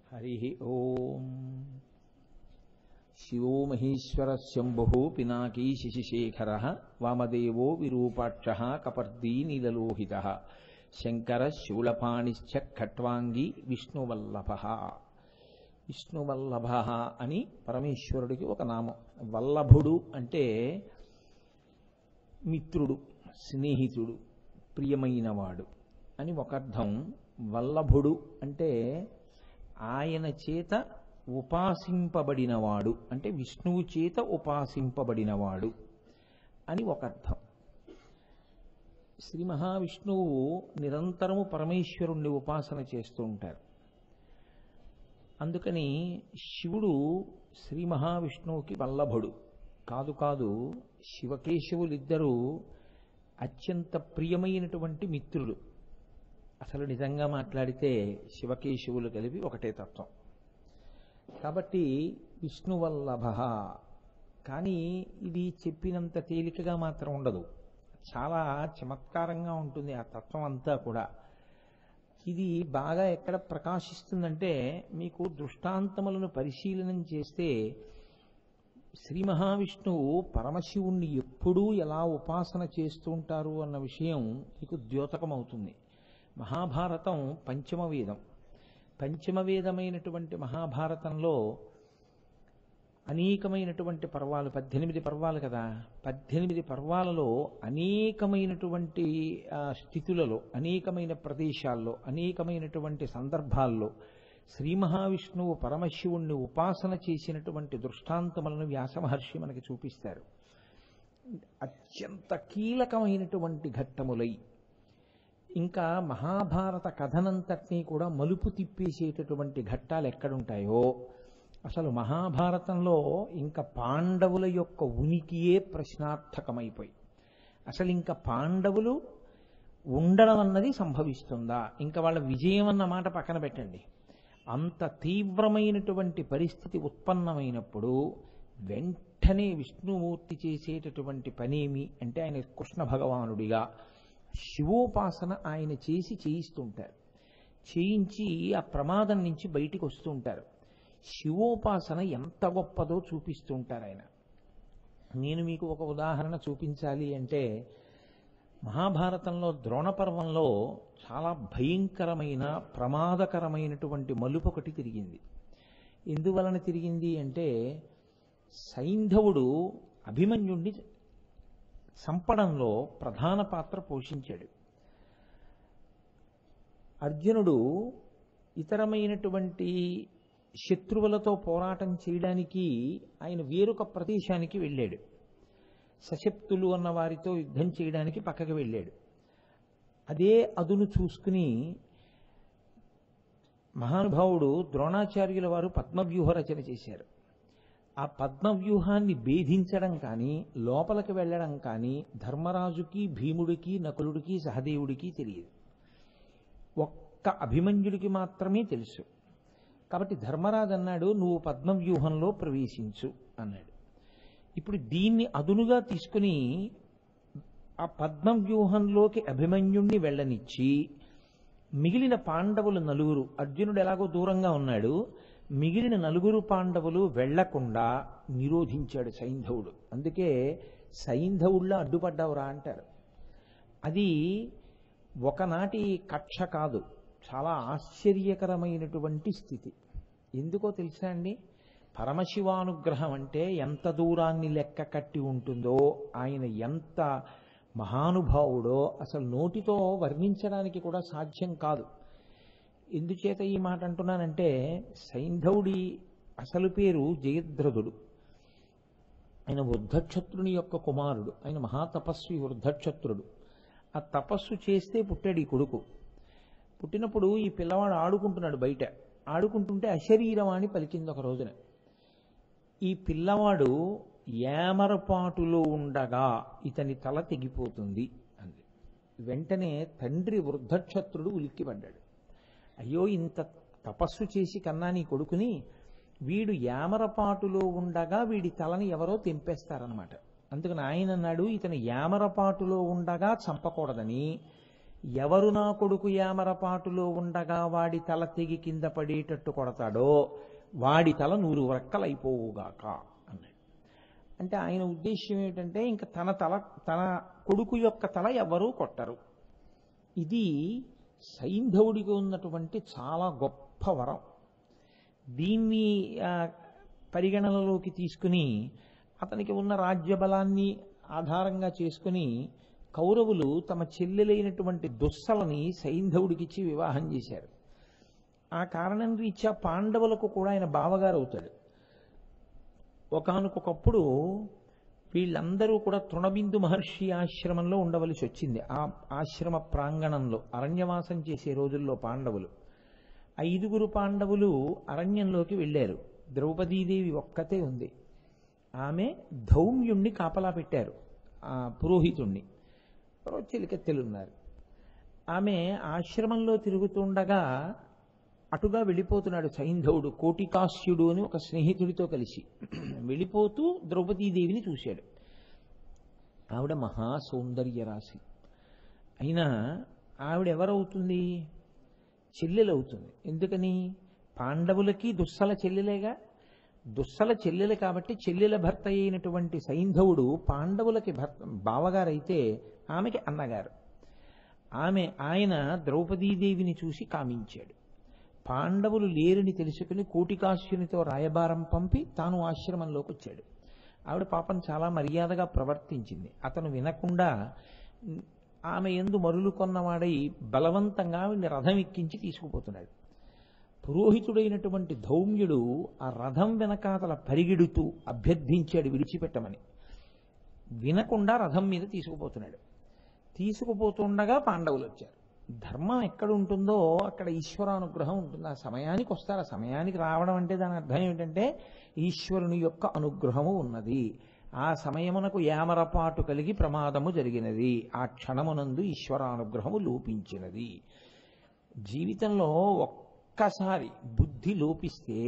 హరి ఓం శివో మహేశ్వర శంభు పినాకీ శశిశేఖర వామదేవో విరూపాక్ష కపర్దీ నీలలోహిత శంకర శూలపాణిశ్చ ఖట్వాంగి విష్ణువల్లభ విష్ణువల్లభ అని పరమేశ్వరుడికి ఒక నామం వల్లభుడు అంటే మిత్రుడు స్నేహితుడు ప్రియమైనవాడు అని ఒక అర్థం వల్లభుడు అంటే ఆయన చేత ఉపాసింపబడినవాడు అంటే విష్ణువు చేత ఉపాసింపబడినవాడు అని ఒక అర్థం శ్రీ మహావిష్ణువు నిరంతరము పరమేశ్వరుణ్ణి ఉపాసన చేస్తూ ఉంటారు అందుకని శివుడు శ్రీ మహావిష్ణువుకి వల్లభుడు కాదు కాదు శివకేశవులిద్దరూ అత్యంత ప్రియమైనటువంటి మిత్రులు అసలు నిజంగా మాట్లాడితే శివకేశవులు కలిపి ఒకటే తత్వం కాబట్టి విష్ణువల్లభ కానీ ఇది చెప్పినంత తేలికగా మాత్రం ఉండదు చాలా చమత్కారంగా ఉంటుంది ఆ తత్వం అంతా కూడా ఇది బాగా ఎక్కడ ప్రకాశిస్తుందంటే మీకు దృష్టాంతములను పరిశీలనం చేస్తే శ్రీ మహావిష్ణువు పరమశివుణ్ణి ఎప్పుడూ ఎలా ఉపాసన చేస్తూ ఉంటారు అన్న విషయం మీకు ద్యోతకమవుతుంది మహాభారతం పంచమ వేదం పంచమ వేదమైనటువంటి మహాభారతంలో అనేకమైనటువంటి పర్వాలు పద్దెనిమిది పర్వాలు కదా పద్దెనిమిది పర్వాలలో అనేకమైనటువంటి స్థితులలో అనేకమైన ప్రదేశాల్లో అనేకమైనటువంటి సందర్భాల్లో శ్రీ మహావిష్ణువు పరమశివుణ్ణి ఉపాసన చేసినటువంటి దృష్టాంతములను వ్యాసమహర్షి మనకి చూపిస్తారు అత్యంత కీలకమైనటువంటి ఘట్టములై ఇంకా మహాభారత కథనంతటినీ కూడా మలుపు తిప్పేసేటటువంటి ఘట్టాలు ఎక్కడుంటాయో అసలు మహాభారతంలో ఇంకా పాండవుల యొక్క ఉనికియే ప్రశ్నార్థకమైపోయి అసలు ఇంకా పాండవులు ఉండడం అన్నది సంభవిస్తుందా ఇంకా వాళ్ళ విజయం అన్న మాట పక్కన పెట్టండి అంత తీవ్రమైనటువంటి పరిస్థితి ఉత్పన్నమైనప్పుడు వెంటనే విష్ణుమూర్తి చేసేటటువంటి పనేమి అంటే ఆయన కృష్ణ భగవానుడిగా శివోపాసన ఆయన చేసి చేయిస్తుంటారు చేయించి ఆ ప్రమాదం నుంచి బయటికి వస్తూ ఉంటారు శివోపాసన ఎంత గొప్పదో చూపిస్తూ ఉంటారు ఆయన నేను మీకు ఒక ఉదాహరణ చూపించాలి అంటే మహాభారతంలో ద్రోణపర్వంలో చాలా భయంకరమైన ప్రమాదకరమైనటువంటి మలుపు ఒకటి తిరిగింది ఎందువలన తిరిగింది అంటే సైంధవుడు అభిమన్యుణ్ణి చంపడంలో ప్రధాన పాత్ర పోషించాడు అర్జునుడు ఇతరమైనటువంటి శత్రువులతో పోరాటం చేయడానికి ఆయన వేరొక ప్రదేశానికి వెళ్ళాడు సశక్తులు అన్న వారితో యుద్ధం చేయడానికి పక్కకి వెళ్ళాడు అదే అదును చూసుకుని మహానుభావుడు ద్రోణాచార్యుల వారు పద్మవ్యూహ రచన చేశారు ఆ పద్మవ్యూహాన్ని భేదించడం కానీ లోపలికి వెళ్ళడం కానీ ధర్మరాజుకి భీముడికి నకులుడికి సహదేవుడికి తెలియదు ఒక్క అభిమన్యుడికి మాత్రమే తెలుసు కాబట్టి ధర్మరాజు అన్నాడు నువ్వు పద్మవ్యూహంలో ప్రవేశించు అన్నాడు ఇప్పుడు దీన్ని అదునుగా తీసుకుని ఆ పద్మవ్యూహంలోకి అభిమన్యుణ్ణి వెళ్ళనిచ్చి మిగిలిన పాండవులు నలుగురు అర్జునుడు ఎలాగో దూరంగా ఉన్నాడు మిగిలిన నలుగురు పాండవులు వెళ్లకుండా నిరోధించాడు సైంధవుడు అందుకే సైంధవుళ్ళ అడ్డుపడ్డావురా అంటారు అది ఒకనాటి కక్ష కాదు చాలా ఆశ్చర్యకరమైనటువంటి స్థితి ఎందుకో తెలుసా అండి పరమశివానుగ్రహం అంటే ఎంత దూరాన్ని లెక్క కట్టి ఉంటుందో ఆయన ఎంత మహానుభావుడో అసలు నోటితో వర్ణించడానికి కూడా సాధ్యం కాదు ఎందుచేత ఈ మాట అంటున్నానంటే సైంధవుడి అసలు పేరు జయద్రథుడు ఆయన వృద్ధక్షత్రుని యొక్క కుమారుడు ఆయన మహాతపస్వి వృద్ధక్షత్రుడు ఆ తపస్సు చేస్తే పుట్టాడు ఈ కొడుకు పుట్టినప్పుడు ఈ పిల్లవాడు ఆడుకుంటున్నాడు బయట ఆడుకుంటుంటే అశరీరవాణి పలికింది ఒక రోజున ఈ పిల్లవాడు ఏమరపాటులో ఉండగా ఇతని తల తెగిపోతుంది అంది వెంటనే తండ్రి వృద్ధక్షత్రుడు ఉలిక్కిపడ్డాడు అయ్యో ఇంత తపస్సు చేసి కన్నా నీ కొడుకుని వీడు యామరపాటులో ఉండగా వీడి తలని ఎవరో తెంపేస్తారనమాట అందుకని ఆయన అన్నాడు ఇతను యామరపాటులో ఉండగా చంపకూడదని ఎవరు నా కొడుకు యామరపాటులో ఉండగా వాడి తల తెగి కింద పడేటట్టు కొడతాడో వాడి తల నూరు రెక్కలైపోవుగాక అన్నాడు అంటే ఆయన ఉద్దేశ్యం ఏమిటంటే ఇంకా తన తల తన కొడుకు యొక్క తల ఎవరూ కొట్టరు ఇది సైంధవుడికి ఉన్నటువంటి చాలా గొప్ప వరం దీన్ని ఆ, పరిగణనలోకి తీసుకుని అతనికి ఉన్న రాజ్య బలాన్ని ఆధారంగా చేసుకుని కౌరవులు తమ చెల్లెలైనటువంటి దుస్సలని సైంధవుడికిచ్చి వివాహం చేశారు ఆ కారణం రీత్యా పాండవులకు కూడా ఆయన బావగారు అవుతాడు ఒకానొకప్పుడు వీళ్ళందరూ కూడా తృణబిందు మహర్షి ఆశ్రమంలో ఉండవలసి వచ్చింది ఆ ఆశ్రమ ప్రాంగణంలో అరణ్యవాసం చేసే రోజుల్లో పాండవులు ఐదుగురు పాండవులు అరణ్యంలోకి వెళ్ళారు ద్రౌపదీదేవి ఒక్కతే ఉంది ఆమె ధౌమ్యుణ్ణి కాపలా పెట్టారు ఆ పురోహితుణ్ణి చెలికెత్తెలున్నారు ఆమె ఆశ్రమంలో తిరుగుతుండగా అటుగా వెళ్ళిపోతున్నాడు సైంధవుడు కోటికాస్యుడు అని ఒక స్నేహితుడితో కలిసి వెళ్ళిపోతూ ద్రౌపదీదేవిని చూశాడు ఆవిడ మహా సౌందర్య రాశి అయినా ఆవిడ ఎవరవుతుంది చెల్లెలవుతుంది ఎందుకని పాండవులకి దుస్సల చెల్లెలేగా దుస్సల చెల్లెలు కాబట్టి చెల్లెల భర్త అయినటువంటి సైంధవుడు పాండవులకి భర్త బావగారైతే ఆమెకి అన్నగారు ఆమె ఆయన ద్రౌపదీదేవిని చూసి కామించాడు పాండవులు లేరని తెలుసుకుని కోటికాశ్యునితో రాయబారం పంపి తాను ఆశ్రమంలోకి వచ్చాడు ఆవిడ పాపం చాలా మర్యాదగా ప్రవర్తించింది అతను వినకుండా ఆమె ఎందు మరులు కొన్నవాడై బలవంతంగా ఆవిడ్ని రథం ఎక్కించి తీసుకుపోతున్నాడు పురోహితుడైనటువంటి ధౌమ్యుడు ఆ రథం వెనకాతల పరిగెడుతూ అభ్యర్థించాడు విడిచిపెట్టమని వినకుండా రథం మీద తీసుకుపోతున్నాడు తీసుకుపోతుండగా పాండవులు వచ్చారు ధర్మం ఎక్కడ ఉంటుందో అక్కడ ఈశ్వరానుగ్రహం ఉంటుంది ఆ సమయానికి వస్తారు ఆ సమయానికి రావడం అంటే దాని అర్థం ఏమిటంటే ఈశ్వరుని యొక్క అనుగ్రహము ఉన్నది ఆ సమయమునకు యామరపాటు కలిగి ప్రమాదము జరిగినది ఆ క్షణమునందు ఈశ్వరానుగ్రహము లోపించినది జీవితంలో ఒక్కసారి బుద్ధి లోపిస్తే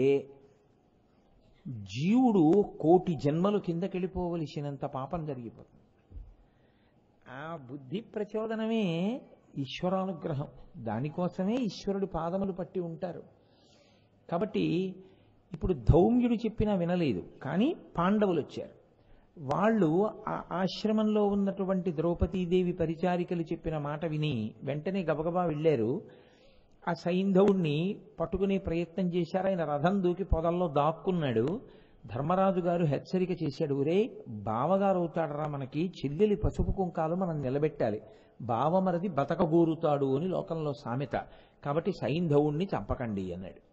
జీవుడు కోటి జన్మలు కిందకెళ్ళిపోవలసినంత పాపం జరిగిపోతుంది ఆ బుద్ధి ప్రచోదనమే ఈశ్వరానుగ్రహం దానికోసమే ఈశ్వరుడి పాదములు పట్టి ఉంటారు కాబట్టి ఇప్పుడు ధౌమ్యుడు చెప్పినా వినలేదు కానీ పాండవులు వచ్చారు వాళ్ళు ఆ ఆశ్రమంలో ఉన్నటువంటి ద్రౌపదీదేవి పరిచారికలు చెప్పిన మాట విని వెంటనే గబగబా వెళ్ళారు ఆ సైంధవుణ్ణి పట్టుకునే ప్రయత్నం చేశారు ఆయన రథం దూకి పొదల్లో దాక్కున్నాడు ధర్మరాజు గారు హెచ్చరిక చేశాడు ఒరే బావగారు అవుతాడరా మనకి చెల్లెలి పసుపు కుంకాలు మనం నిలబెట్టాలి బావమరది బతకగోరుతాడు అని లోకంలో సామెత కాబట్టి సైంధవుణ్ణి చంపకండి అన్నాడు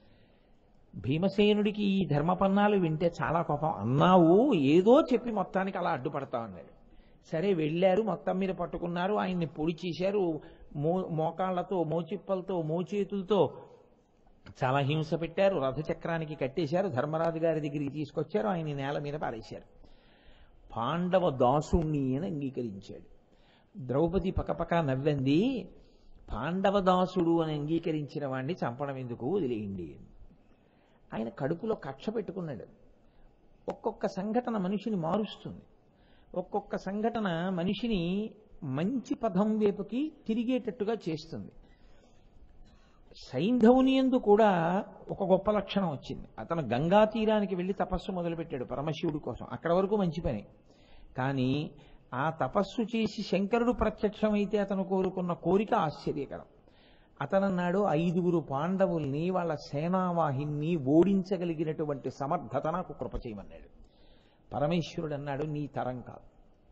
భీమసేనుడికి ఈ ధర్మపన్నాలు వింటే చాలా కోపం అన్నావు ఏదో చెప్పి మొత్తానికి అలా అడ్డుపడతా అన్నాడు సరే వెళ్ళారు మొత్తం మీద పట్టుకున్నారు ఆయన్ని పొడి చేశారు మో మోకాళ్లతో మోచిప్పలతో మోచేతులతో చాలా హింస పెట్టారు రథచక్రానికి కట్టేశారు ధర్మరాజు గారి దగ్గరికి తీసుకొచ్చారు ఆయన నేల మీద పారేశారు పాండవ దాసుణ్ణి అని అంగీకరించాడు ద్రౌపది పకపక నవ్వంది పాండవ దాసుడు అని అంగీకరించిన వాడిని చంపడం ఎందుకు వదిలేయండి ఆయన కడుపులో కక్ష పెట్టుకున్నాడు ఒక్కొక్క సంఘటన మనిషిని మారుస్తుంది ఒక్కొక్క సంఘటన మనిషిని మంచి పదం వైపుకి తిరిగేటట్టుగా చేస్తుంది సైంధవుని ఎందు కూడా ఒక గొప్ప లక్షణం వచ్చింది అతను గంగా తీరానికి వెళ్ళి తపస్సు మొదలుపెట్టాడు పరమశివుడి కోసం అక్కడ వరకు మంచి పని కానీ ఆ తపస్సు చేసి శంకరుడు ప్రత్యక్షమైతే అతను కోరుకున్న కోరిక ఆశ్చర్యకరం అతనన్నాడు ఐదుగురు పాండవుల్ని వాళ్ళ సేనావాహిని ఓడించగలిగినటువంటి సమర్థత నాకు కృప చేయమన్నాడు పరమేశ్వరుడు అన్నాడు నీ తరం కాదు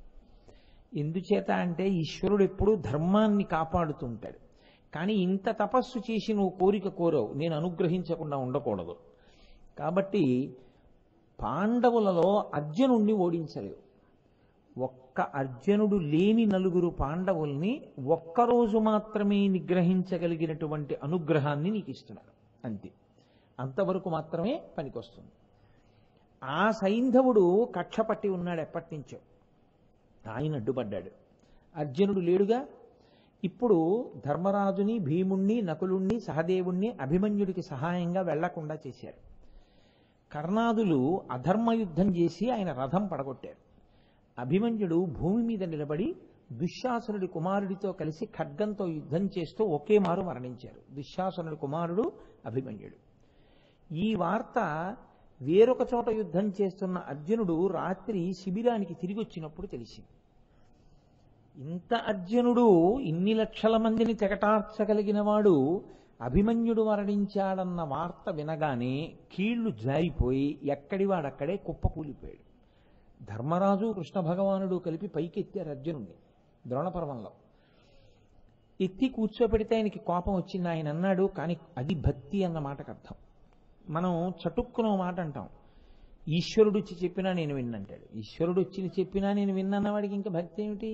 ఎందుచేత అంటే ఈశ్వరుడు ఎప్పుడూ ధర్మాన్ని కాపాడుతుంటాడు కానీ ఇంత తపస్సు చేసి నువ్వు కోరిక కోరవు నేను అనుగ్రహించకుండా ఉండకూడదు కాబట్టి పాండవులలో అర్జునుణ్ణి ఓడించలేవు ఒక్క అర్జునుడు లేని నలుగురు పాండవుల్ని ఒక్కరోజు మాత్రమే నిగ్రహించగలిగినటువంటి అనుగ్రహాన్ని నీకు ఇస్తున్నాడు అంతే అంతవరకు మాత్రమే పనికొస్తుంది ఆ సైంధవుడు కక్ష పట్టి ఉన్నాడు ఎప్పటి నుంచో ఆయన అడ్డుపడ్డాడు అర్జునుడు లేడుగా ఇప్పుడు ధర్మరాజుని భీముణ్ణి నకులుణ్ణి సహదేవుణ్ణి అభిమన్యుడికి సహాయంగా వెళ్లకుండా చేశారు కర్ణాదులు అధర్మ యుద్ధం చేసి ఆయన రథం పడగొట్టారు అభిమన్యుడు భూమి మీద నిలబడి దుశ్శాసనుడి కుమారుడితో కలిసి ఖడ్గంతో యుద్ధం చేస్తూ ఒకే మారు మరణించారు దుశ్శాసనుడి కుమారుడు అభిమన్యుడు ఈ వార్త వేరొక చోట యుద్ధం చేస్తున్న అర్జునుడు రాత్రి శిబిరానికి తిరిగి వచ్చినప్పుడు తెలిసింది ఇంత అర్జునుడు ఇన్ని లక్షల మందిని తెగటార్చగలిగిన వాడు అభిమన్యుడు మరణించాడన్న వార్త వినగానే కీళ్లు జారిపోయి ఎక్కడి వాడక్కడే కుప్పకూలిపోయాడు ధర్మరాజు కృష్ణ భగవానుడు కలిపి పైకెత్తారు అర్జునుడిని ద్రోణపర్వంలో ఎత్తి కూర్చోపెడితే ఆయనకి కోపం వచ్చింది ఆయన అన్నాడు కానీ అది భక్తి అన్న మాటకు అర్థం మనం చటుక్కున ఓ మాట అంటాం ఈశ్వరుడు వచ్చి చెప్పినా నేను విన్నంటాడు ఈశ్వరుడు వచ్చి చెప్పినా నేను విన్నన్నవాడికి ఇంకా భక్తి ఏమిటి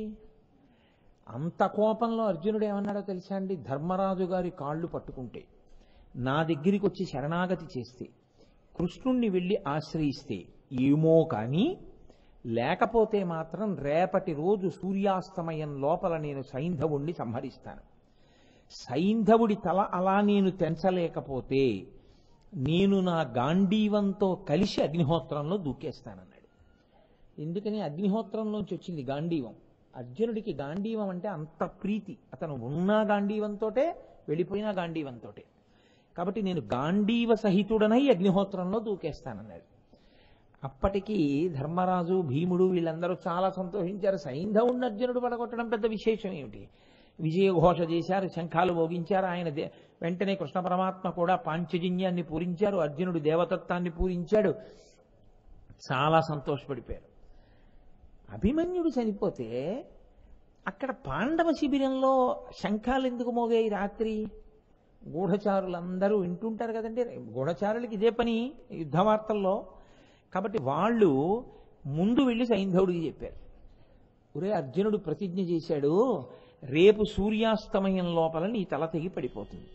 అంత కోపంలో అర్జునుడు ఏమన్నాడో తెలుసా అండి ధర్మరాజు గారి కాళ్ళు పట్టుకుంటే నా దగ్గరికి వచ్చి శరణాగతి చేస్తే కృష్ణుణ్ణి వెళ్ళి ఆశ్రయిస్తే ఏమో కానీ లేకపోతే మాత్రం రేపటి రోజు సూర్యాస్తమయం లోపల నేను సైంధవుణ్ణి సంహరిస్తాను సైంధవుడి తల అలా నేను తెంచలేకపోతే నేను నా గాంధీవంతో కలిసి అగ్నిహోత్రంలో దూకేస్తానన్నాడు ఎందుకని అగ్నిహోత్రంలోంచి వచ్చింది గాంధీవం అర్జునుడికి గాంధీవం అంటే అంత ప్రీతి అతను ఉన్న గాంధీవంతోటే వెళ్ళిపోయిన గాంధీవంతోటే కాబట్టి నేను గాంధీవ సహితుడనై అగ్నిహోత్రంలో దూకేస్తానన్నాడు అప్పటికి ధర్మరాజు భీముడు వీళ్ళందరూ చాలా సంతోషించారు సైంధవుణ్ణి అర్జునుడు పడగొట్టడం పెద్ద విశేషం ఏమిటి విజయఘోష చేశారు శంఖాలు మోగించారు ఆయన దే- వెంటనే కృష్ణ పరమాత్మ కూడా పాంచజన్యాన్ని పూరించారు అర్జునుడు దేవతత్వాన్ని పూరించాడు చాలా సంతోషపడిపోయారు అభిమన్యుడు చనిపోతే అక్కడ పాండవ శిబిరంలో శంఖాలు ఎందుకు మోగాయి రాత్రి గూఢచారులందరూ వింటుంటారు కదండి గూఢచారులకి ఇదే పని యుద్ధ వార్తల్లో కాబట్టి వాళ్ళు ముందు వెళ్ళి సైంధవుడికి చెప్పారు ఒరే అర్జునుడు ప్రతిజ్ఞ చేశాడు రేపు సూర్యాస్తమయం లోపల నీ తల తెగి పడిపోతుంది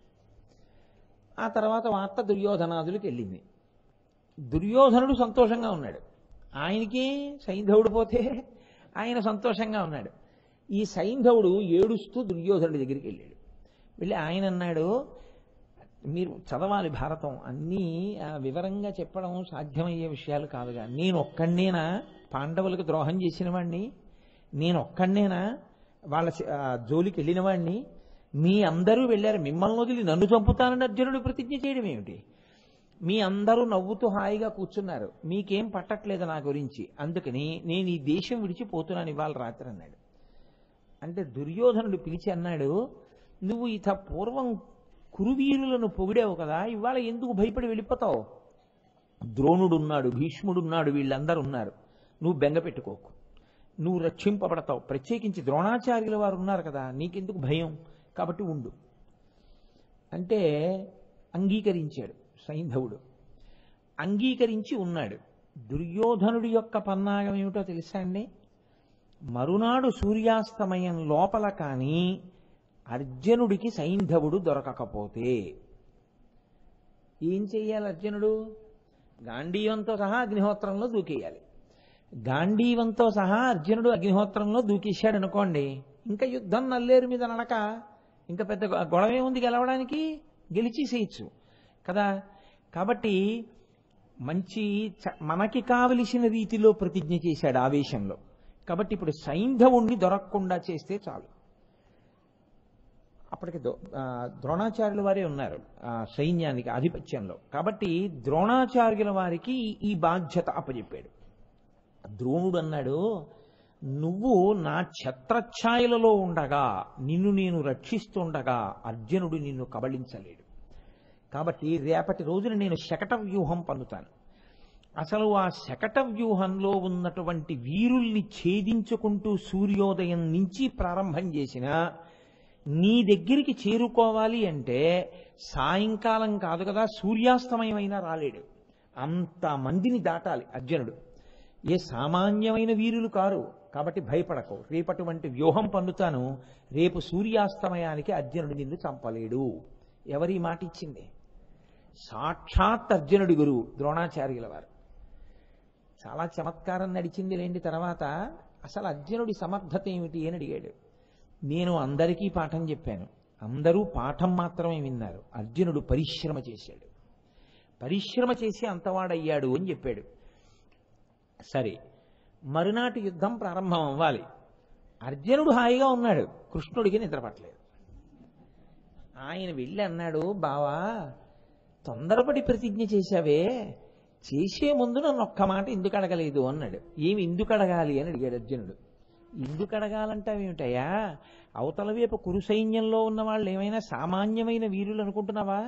ఆ తర్వాత వార్త దుర్యోధనాదులకు వెళ్ళింది దుర్యోధనుడు సంతోషంగా ఉన్నాడు ఆయనకి సైంధవుడు పోతే ఆయన సంతోషంగా ఉన్నాడు ఈ సైంధవుడు ఏడుస్తూ దుర్యోధనుడి దగ్గరికి వెళ్ళాడు వెళ్ళి ఆయన అన్నాడు మీరు చదవాలి భారతం అన్నీ ఆ, వివరంగా చెప్పడం సాధ్యమయ్యే విషయాలు కాదుగా నేను ఒక్కడినేనా పాండవులకు ద్రోహం చేసిన వాడిని నేను ఒక్కడినేనా వాళ్ళ చ- ఆ, జోలికి వెళ్ళిన వాడిని మీ అందరూ వెళ్ళారు మిమ్మల్ని వదిలి నన్ను చంపుతానని అర్జునుడు ప్రతిజ్ఞ చేయడం ఏమిటి మీ అందరూ నవ్వుతూ హాయిగా కూర్చున్నారు మీకేం పట్టట్లేదు నా గురించి అందుకని నేను ఈ దేశం విడిచిపోతున్నాను ఇవాళ రాత్రి అన్నాడు అంటే దుర్యోధనుడు పిలిచి అన్నాడు నువ్వు ఇత పూర్వం కురువీరులను పొగిడావు కదా ఇవాళ ఎందుకు భయపడి వెళ్ళిపోతావు ద్రోణుడున్నాడు భీష్ముడున్నాడు వీళ్ళందరూ ఉన్నారు నువ్వు బెంగ పెట్టుకోకు నువ్వు రక్షింపబడతావు ప్రత్యేకించి ద్రోణాచార్యుల వారు ఉన్నారు కదా నీకెందుకు భయం కాబట్టి ఉండు అంటే అంగీకరించాడు సైంధవుడు అంగీకరించి ఉన్నాడు దుర్యోధనుడి యొక్క పన్నాగం ఏమిటో తెలుసా అండి మరునాడు సూర్యాస్తమయం లోపల కానీ అర్జునుడికి సైంధవుడు దొరకకపోతే ఏం చెయ్యాలి అర్జునుడు గాంధీవంతో సహా అగ్నిహోత్రంలో దూకేయాలి గాంధీవంతో సహా అర్జునుడు అగ్నిహోత్రంలో దూకేశాడు అనుకోండి ఇంకా యుద్ధం నల్లేరు మీద నడక ఇంకా పెద్ద గొ- గొడవే ఉంది గెలవడానికి గెలిచేసేయచ్చు కదా కాబట్టి మంచి చ- మనకి కావలసిన రీతిలో ప్రతిజ్ఞ చేశాడు ఆవేశంలో కాబట్టి ఇప్పుడు సైంధవుణ్ణి దొరకకుండా చేస్తే చాలు అప్పటికి ద్రో- ఆ, ద్రోణాచార్యుల వారే ఉన్నారు ఆ సైన్యానికి ఆధిపత్యంలో కాబట్టి ద్రోణాచార్యుల వారికి ఈ- ఈ బాధ్యత అప్పచెప్పాడు ద్రోణుడు అన్నాడు నువ్వు నా ఛత్రఛాయలలో ఉండగా నిన్ను నేను రక్షిస్తుండగా అర్జునుడు నిన్ను కబళించలేడు కాబట్టి రేపటి రోజున నేను శకట వ్యూహం పన్నుతాను అసలు ఆ శకట వ్యూహంలో ఉన్నటువంటి వీరుల్ని ఛేదించుకుంటూ సూర్యోదయం నుంచి ప్రారంభం చేసిన నీ దగ్గరికి చేరుకోవాలి అంటే సాయంకాలం కాదు కదా సూర్యాస్తమయం అయినా రాలేడు అంత మందిని దాటాలి అర్జునుడు ఏ సామాన్యమైన వీరులు కారు కాబట్టి భయపడకు రేపటువంటి వ్యూహం పన్నుతాను రేపు సూర్యాస్తమయానికి అర్జునుడు నిన్ను చంపలేడు ఎవరి మాట ఇచ్చింది సాక్షాత్ అర్జునుడి గురువు ద్రోణాచార్యుల వారు చాలా చమత్కారం నడిచింది లేండి తర్వాత అసలు అర్జునుడి సమర్థత ఏమిటి అని అడిగాడు నేను అందరికీ పాఠం చెప్పాను అందరూ పాఠం మాత్రమే విన్నారు అర్జునుడు పరిశ్రమ చేశాడు పరిశ్రమ చేసి అంతవాడయ్యాడు అని చెప్పాడు సరే మరునాటి యుద్ధం ప్రారంభం అవ్వాలి అర్జునుడు హాయిగా ఉన్నాడు కృష్ణుడికి నిద్రపట్టలేదు ఆయన వెళ్ళి అన్నాడు బావా తొందరపడి ప్రతిజ్ఞ చేశావే చేసే ముందు నన్ను ఒక్క మాట ఎందుకు అడగలేదు అన్నాడు ఏమి ఎందుకు అడగాలి అని అడిగాడు అర్జునుడు ఎందుకు అడగాలంటావేమిటయ్యా అవతల వైపు కురు సైన్యంలో ఉన్న వాళ్ళు ఏమైనా సామాన్యమైన వీరులు అనుకుంటున్నావా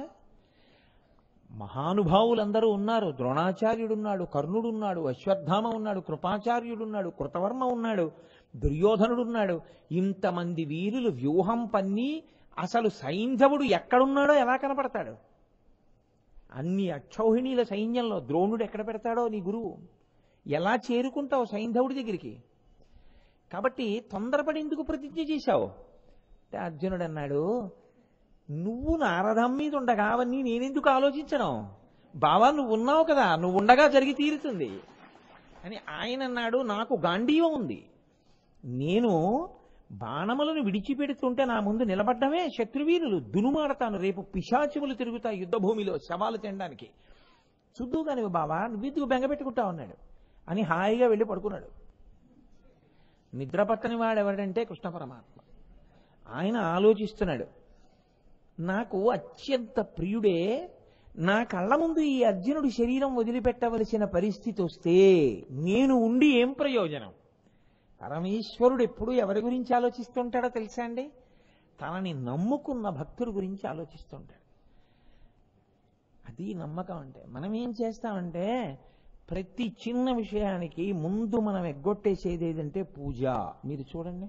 మహానుభావులందరూ ఉన్నారు ద్రోణాచార్యుడున్నాడు కర్ణుడున్నాడు అశ్వత్థామ ఉన్నాడు కృపాచార్యుడున్నాడు కృతవర్మ ఉన్నాడు దుర్యోధనుడున్నాడు ఇంతమంది వీరులు వ్యూహం పన్ని అసలు సైంధవుడు ఎక్కడున్నాడో ఎలా కనపడతాడు అన్ని అక్షౌహిణీల సైన్యంలో ద్రోణుడు ఎక్కడ పెడతాడో నీ గురువు ఎలా చేరుకుంటావు సైంధవుడి దగ్గరికి కాబట్టి తొందరపడి ఎందుకు ప్రతిజ్ఞ చేశావు అంటే అర్జునుడు అన్నాడు నువ్వు నా రథం మీద ఉండగా అవన్నీ నేనెందుకు ఆలోచించను బావా నువ్వు ఉన్నావు కదా నువ్వు ఉండగా జరిగి తీరుతుంది అని ఆయన అన్నాడు నాకు గాంధీవం ఉంది నేను బాణములను విడిచిపెడుతుంటే నా ముందు నిలబడ్డమే శత్రువీరులు దునుమాడతాను రేపు పిశాచుములు తిరుగుతాయి యుద్ధభూమిలో శవాలు తినడానికి చూద్దు కాని బావా నువ్వెందుకు బెంగ పెట్టుకుంటావు అన్నాడు అని హాయిగా వెళ్ళి పడుకున్నాడు నిద్ర పట్టని వాడు ఎవడంటే కృష్ణ పరమాత్మ ఆయన ఆలోచిస్తున్నాడు నాకు అత్యంత ప్రియుడే నా కళ్ళ ముందు ఈ అర్జునుడి శరీరం వదిలిపెట్టవలసిన పరిస్థితి వస్తే నేను ఉండి ఏం ప్రయోజనం పరమేశ్వరుడు ఎప్పుడు ఎవరి గురించి ఆలోచిస్తుంటాడో తెలుసా అండి తనని నమ్ముకున్న భక్తుడి గురించి ఆలోచిస్తుంటాడు అది నమ్మకం అంటే మనం ఏం చేస్తామంటే ప్రతి చిన్న విషయానికి ముందు మనం ఎగ్గొట్టేసేది ఏదంటే పూజ మీరు చూడండి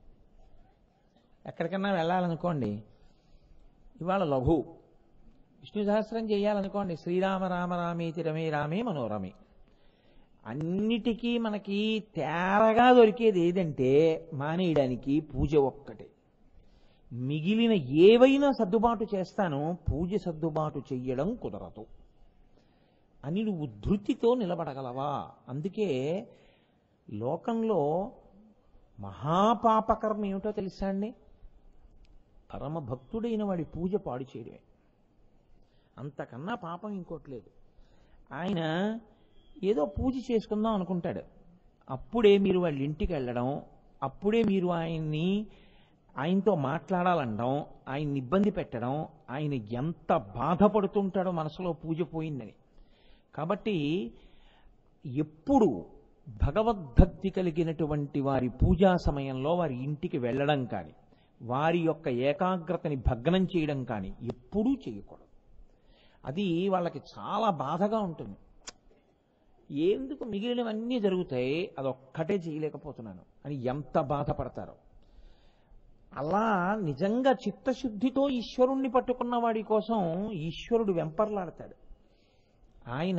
ఎక్కడికన్నా వెళ్ళాలనుకోండి ఇవాళ లఘు విష్ణు సహస్రం చేయాలనుకోండి శ్రీరామ రామ రామేతి రమే రామే మనోరమే అన్నిటికీ మనకి తేరగా దొరికేది ఏదంటే మానేయడానికి పూజ ఒక్కటే మిగిలిన ఏవైనా సర్దుబాటు చేస్తానో పూజ సర్దుబాటు చెయ్యడం కుదరదు అని నువ్వు ధృతితో నిలబడగలవా అందుకే లోకంలో మహాపాపకర్మ ఏమిటో తెలుసా అండి పరమ భక్తుడైన వాడి పూజ పాడు చేయడమే అంతకన్నా పాపం ఇంకోట్లేదు ఆయన ఏదో పూజ చేసుకుందాం అనుకుంటాడు అప్పుడే మీరు వాళ్ళ ఇంటికి వెళ్ళడం అప్పుడే మీరు ఆయన్ని ఆయనతో మాట్లాడాలనడం ఆయన్ని ఇబ్బంది పెట్టడం ఆయన ఎంత బాధపడుతుంటాడో మనసులో పూజ పోయిందని కాబట్టి ఎప్పుడు భగవద్భక్తి కలిగినటువంటి వారి పూజా సమయంలో వారి ఇంటికి వెళ్ళడం కానీ వారి యొక్క ఏకాగ్రతని భగ్నం చేయడం కానీ ఎప్పుడూ చేయకూడదు అది వాళ్ళకి చాలా బాధగా ఉంటుంది ఎందుకు మిగిలినవన్నీ జరుగుతాయి అదొక్కటే చేయలేకపోతున్నాను అని ఎంత బాధపడతారో అలా నిజంగా చిత్తశుద్ధితో ఈశ్వరుణ్ణి పట్టుకున్న వాడి కోసం ఈశ్వరుడు వెంపర్లాడతాడు ఆయన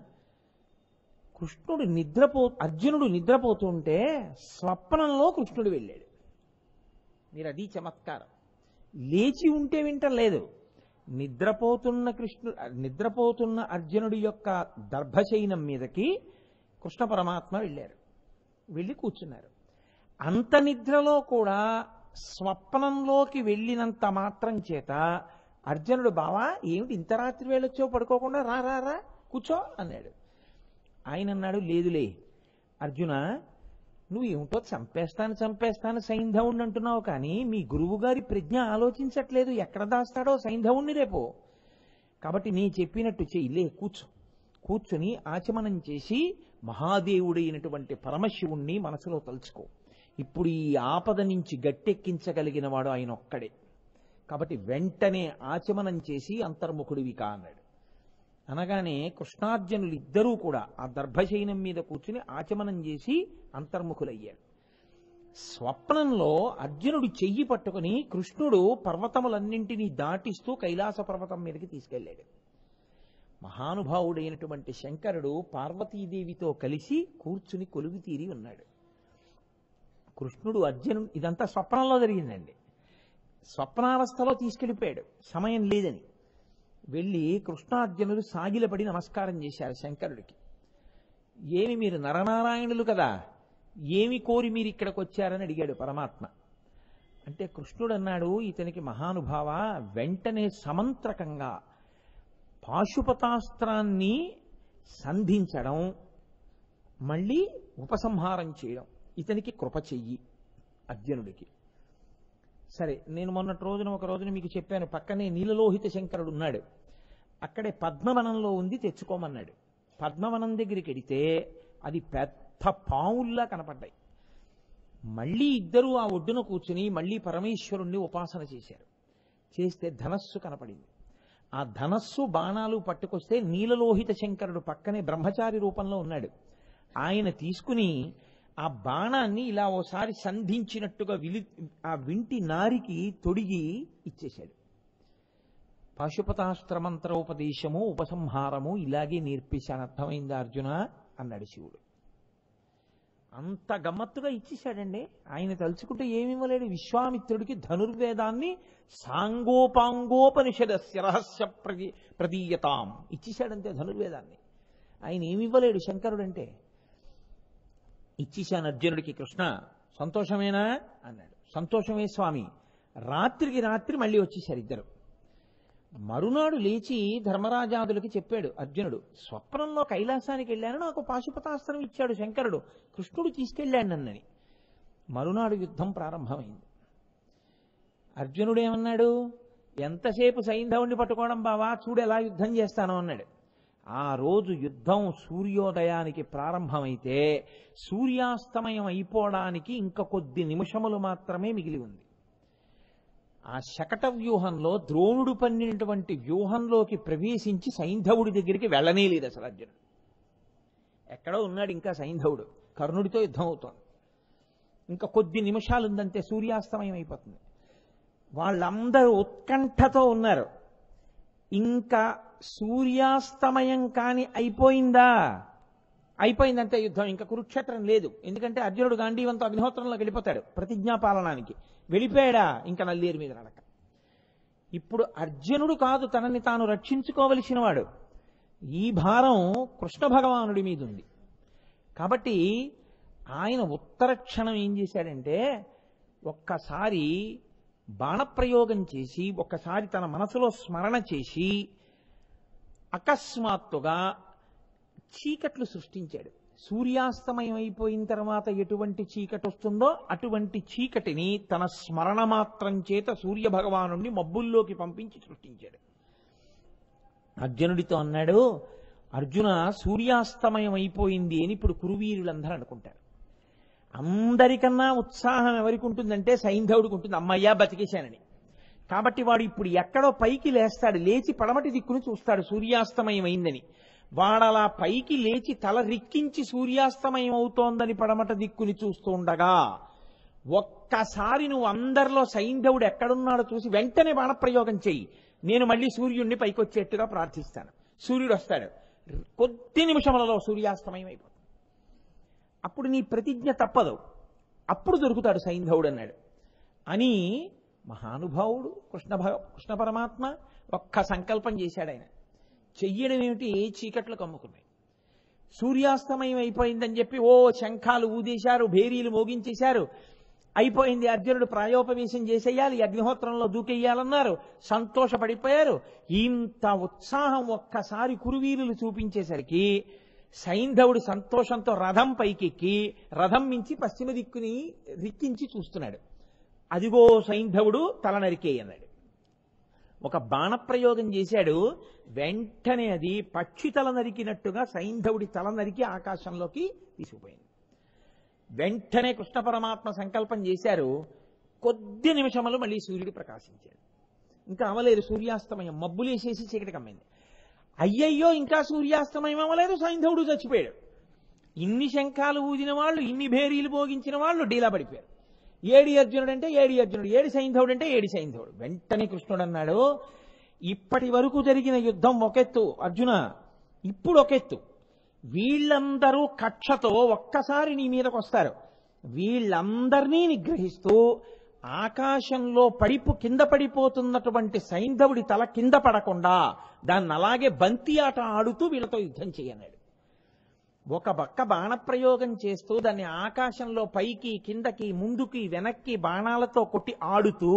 కృష్ణుడు నిద్రపో అర్జునుడు నిద్రపోతుంటే స్వప్నంలో కృష్ణుడు వెళ్ళాడు మీరు అది చమత్కారం లేచి ఉంటే వింటలేదు నిద్రపోతున్న కృష్ణు నిద్రపోతున్న అర్జునుడి యొక్క దర్భశయనం మీదకి కృష్ణ పరమాత్మ వెళ్ళారు వెళ్ళి కూర్చున్నారు అంత నిద్రలో కూడా స్వప్నంలోకి వెళ్ళినంత మాత్రం చేత అర్జునుడు బావా ఏమిటి ఇంత రాత్రి వేళొచ్చో పడుకోకుండా రా రా రా కూర్చో అన్నాడు ఆయన అన్నాడు లేదులే అర్జున నువ్వు ఏమిటో చంపేస్తాను చంపేస్తాను సైంధవుణ్ణి అంటున్నావు కానీ మీ గురువు గారి ప్రజ్ఞ ఆలోచించట్లేదు ఎక్కడ దాస్తాడో సైంధవుణ్ణి రేపు కాబట్టి నీ చెప్పినట్టు చెయ్యిలే కూర్చో కూర్చుని ఆచమనం చేసి మహాదేవుడైనటువంటి పరమశివుణ్ణి మనసులో తలుచుకో ఇప్పుడు ఈ ఆపద నుంచి గట్టెక్కించగలిగిన వాడు ఆయన ఒక్కడే కాబట్టి వెంటనే ఆచమనం చేసి అంతర్ముఖుడివి కా అన్నాడు అనగానే కృష్ణార్జునులు ఇద్దరూ కూడా ఆ దర్భశయనం మీద కూర్చుని ఆచమనం చేసి అంతర్ముఖులయ్యారు స్వప్నంలో అర్జునుడు చెయ్యి పట్టుకుని కృష్ణుడు పర్వతములన్నింటినీ దాటిస్తూ కైలాస పర్వతం మీదకి తీసుకెళ్ళాడు మహానుభావుడైనటువంటి శంకరుడు పార్వతీదేవితో కలిసి కూర్చుని కొలుగు తీరి ఉన్నాడు కృష్ణుడు అర్జును ఇదంతా స్వప్నంలో జరిగిందండి స్వప్నావస్థలో తీసుకెళ్ళిపోయాడు సమయం లేదని వెళ్ళి కృష్ణార్జునులు సాగిలపడి నమస్కారం చేశారు శంకరుడికి ఏమి మీరు నరనారాయణులు కదా ఏమి కోరి మీరు ఇక్కడికి వచ్చారని అడిగాడు పరమాత్మ అంటే కృష్ణుడు అన్నాడు ఇతనికి మహానుభావ వెంటనే సమంత్రకంగా పాశుపతాస్త్రాన్ని సంధించడం మళ్ళీ ఉపసంహారం చేయడం ఇతనికి కృప చెయ్యి అర్జునుడికి సరే నేను మొన్నటి రోజున ఒక రోజున మీకు చెప్పాను పక్కనే నీలలోహిత శంకరుడు ఉన్నాడు అక్కడే పద్మవనంలో ఉంది తెచ్చుకోమన్నాడు పద్మవనం దగ్గరికి వెడితే అది పెద్ద పావుల్లా కనపడ్డాయి మళ్ళీ ఇద్దరూ ఆ ఒడ్డున కూర్చుని మళ్ళీ పరమేశ్వరుణ్ణి ఉపాసన చేశారు చేస్తే ధనస్సు కనపడింది ఆ ధనస్సు బాణాలు పట్టుకొస్తే నీలలోహిత శంకరుడు పక్కనే బ్రహ్మచారి రూపంలో ఉన్నాడు ఆయన తీసుకుని ఆ బాణాన్ని ఇలా ఓసారి సంధించినట్టుగా విలి ఆ వింటి నారికి తొడిగి ఇచ్చేశాడు పాశుపతాస్త్రమంత్రోపదేశము ఉపసంహారము ఇలాగే నేర్పేశాను అర్థమైందా అర్జున అన్నాడు శివుడు అంత గమ్మత్తుగా ఇచ్చేశాడండి ఆయన తలుచుకుంటే ఏమి ఇవ్వలేడు విశ్వామిత్రుడికి ధనుర్వేదాన్ని సాంగోపాంగోపనిషదస్య రహస్య ప్రతి ప్రదీయతాం ఇచ్చేశాడంతే ధనుర్వేదాన్ని ఆయన ఏమి ఇవ్వలేడు శంకరుడంటే ఇచ్చేశాను అర్జునుడికి కృష్ణ సంతోషమేనా అన్నాడు సంతోషమే స్వామి రాత్రికి రాత్రి మళ్ళీ వచ్చేశారు ఇద్దరు మరునాడు లేచి ధర్మరాజాదులకి చెప్పాడు అర్జునుడు స్వప్నంలో కైలాసానికి వెళ్ళాను నాకు పాశుపతాస్త్రం ఇచ్చాడు శంకరుడు కృష్ణుడు తీసుకెళ్ళాడు నన్నని మరునాడు యుద్ధం ప్రారంభమైంది అర్జునుడు ఏమన్నాడు ఎంతసేపు సైంధవుణ్ణి పట్టుకోవడం బావా చూడు ఎలా యుద్ధం చేస్తాను అన్నాడు ఆ రోజు యుద్ధం సూర్యోదయానికి ప్రారంభమైతే సూర్యాస్తమయం అయిపోవడానికి ఇంకా కొద్ది నిమిషములు మాత్రమే మిగిలి ఉంది ఆ శకట వ్యూహంలో ద్రోణుడు పన్నినటువంటి వ్యూహంలోకి ప్రవేశించి సైంధవుడి దగ్గరికి వెళ్ళనే లేదు అసలు అర్జునుడు ఎక్కడో ఉన్నాడు ఇంకా సైంధవుడు కర్ణుడితో యుద్ధం అవుతోంది ఇంకా కొద్ది నిమిషాలు ఉందంతే సూర్యాస్తమయం అయిపోతుంది వాళ్ళందరూ ఉత్కంఠతో ఉన్నారు ఇంకా సూర్యాస్తమయం కాని అయిపోయిందా అయిపోయిందంటే యుద్ధం ఇంకా కురుక్షేత్రం లేదు ఎందుకంటే అర్జునుడు గాంధీవంతో అగ్నిహోత్రంలోకి వెళ్ళిపోతాడు ప్రతిజ్ఞాపాలనానికి వెళ్ళిపోయాడా ఇంకా నల్లేరు మీద నడక ఇప్పుడు అర్జునుడు కాదు తనని తాను రక్షించుకోవలసిన వాడు ఈ భారం కృష్ణ భగవానుడి మీద ఉంది కాబట్టి ఆయన ఉత్తర క్షణం ఏం చేశాడంటే ఒక్కసారి బాణప్రయోగం చేసి ఒక్కసారి తన మనసులో స్మరణ చేసి అకస్మాత్తుగా చీకట్లు సృష్టించాడు సూర్యాస్తమయం అయిపోయిన తర్వాత ఎటువంటి చీకటి వస్తుందో అటువంటి చీకటిని తన స్మరణ మాత్రం చేత సూర్య భగవానుణ్ణి మబ్బుల్లోకి పంపించి సృష్టించాడు అర్జునుడితో అన్నాడు అర్జున సూర్యాస్తమయం అయిపోయింది అని ఇప్పుడు కురువీరులందరూ అనుకుంటారు అందరికన్నా ఉత్సాహం ఎవరికి ఉంటుందంటే సైంధవుడికి ఉంటుంది అమ్మయ్యా బతికేశానని కాబట్టి వాడు ఇప్పుడు ఎక్కడో పైకి లేస్తాడు లేచి పడమటి దిక్కును చూస్తాడు సూర్యాస్తమయం అయిందని వాడలా పైకి లేచి తల రిక్కించి సూర్యాస్తమయం అవుతోందని పడమట దిక్కుని చూస్తూ ఉండగా ఒక్కసారి నువ్వు అందరిలో సైంధవుడు ఎక్కడున్నాడో చూసి వెంటనే బాణప్రయోగం చెయ్యి నేను మళ్ళీ సూర్యుడిని పైకి వచ్చేట్టుగా ప్రార్థిస్తాను సూర్యుడు వస్తాడు కొద్ది నిమిషములలో సూర్యాస్తమయం అయిపోతుంది అప్పుడు నీ ప్రతిజ్ఞ తప్పదు అప్పుడు దొరుకుతాడు సైంధవుడు అన్నాడు అని మహానుభావుడు కృష్ణ భగ కృష్ణ పరమాత్మ ఒక్క సంకల్పం చేశాడు ఆయన చెయ్యడం ఏమిటి చీకట్లు కమ్ముకున్నాయి సూర్యాస్తమయం అయిపోయిందని చెప్పి ఓ శంఖాలు ఊదేశారు భేరీలు మోగించేశారు అయిపోయింది అర్జునుడు ప్రాయోపవేశం చేసేయాలి అగ్నిహోత్రంలో దూకెయ్యాలన్నారు సంతోషపడిపోయారు ఇంత ఉత్సాహం ఒక్కసారి కురువీరులు చూపించేసరికి సైంధవుడు సంతోషంతో రథం పైకెక్కి రథం మించి పశ్చిమ దిక్కుని రిక్కించి చూస్తున్నాడు అదిగో సైంధవుడు తల నరికే అన్నాడు ఒక బాణప్రయోగం చేశాడు వెంటనే అది పక్షి తల నరికినట్టుగా సైంధవుడి తల నరికి ఆకాశంలోకి తీసుకుపోయింది వెంటనే కృష్ణ పరమాత్మ సంకల్పం చేశారు కొద్ది నిమిషములు మళ్ళీ సూర్యుడు ప్రకాశించాడు ఇంకా అవలేదు సూర్యాస్తమయం మబ్బులేసేసి చీకటి కమ్మింది అయ్యయ్యో ఇంకా సూర్యాస్తమయం అవ్వలేదు సైంధవుడు చచ్చిపోయాడు ఇన్ని శంఖాలు ఊదిన వాళ్ళు ఇన్ని భేరీలు భోగించిన వాళ్ళు డీలా పడిపోయారు ఏడి అర్జునుడు అంటే ఏడి అర్జునుడు ఏడి సైంధవుడు అంటే ఏడి సైంధవుడు వెంటనే కృష్ణుడు అన్నాడు ఇప్పటి వరకు జరిగిన యుద్ధం ఒకెత్తు అర్జున ఇప్పుడు ఒకెత్తు వీళ్ళందరూ కక్షతో ఒక్కసారి నీ మీదకి వస్తారు వీళ్ళందరినీ నిగ్రహిస్తూ ఆకాశంలో పడిపు కింద పడిపోతున్నటువంటి సైంధవుడి తల కింద పడకుండా దాన్ని అలాగే బంతి ఆట ఆడుతూ వీళ్ళతో యుద్ధం చేయన్నాడు ఒక పక్క బాణప్రయోగం చేస్తూ దాన్ని ఆకాశంలో పైకి కిందకి ముందుకి వెనక్కి బాణాలతో కొట్టి ఆడుతూ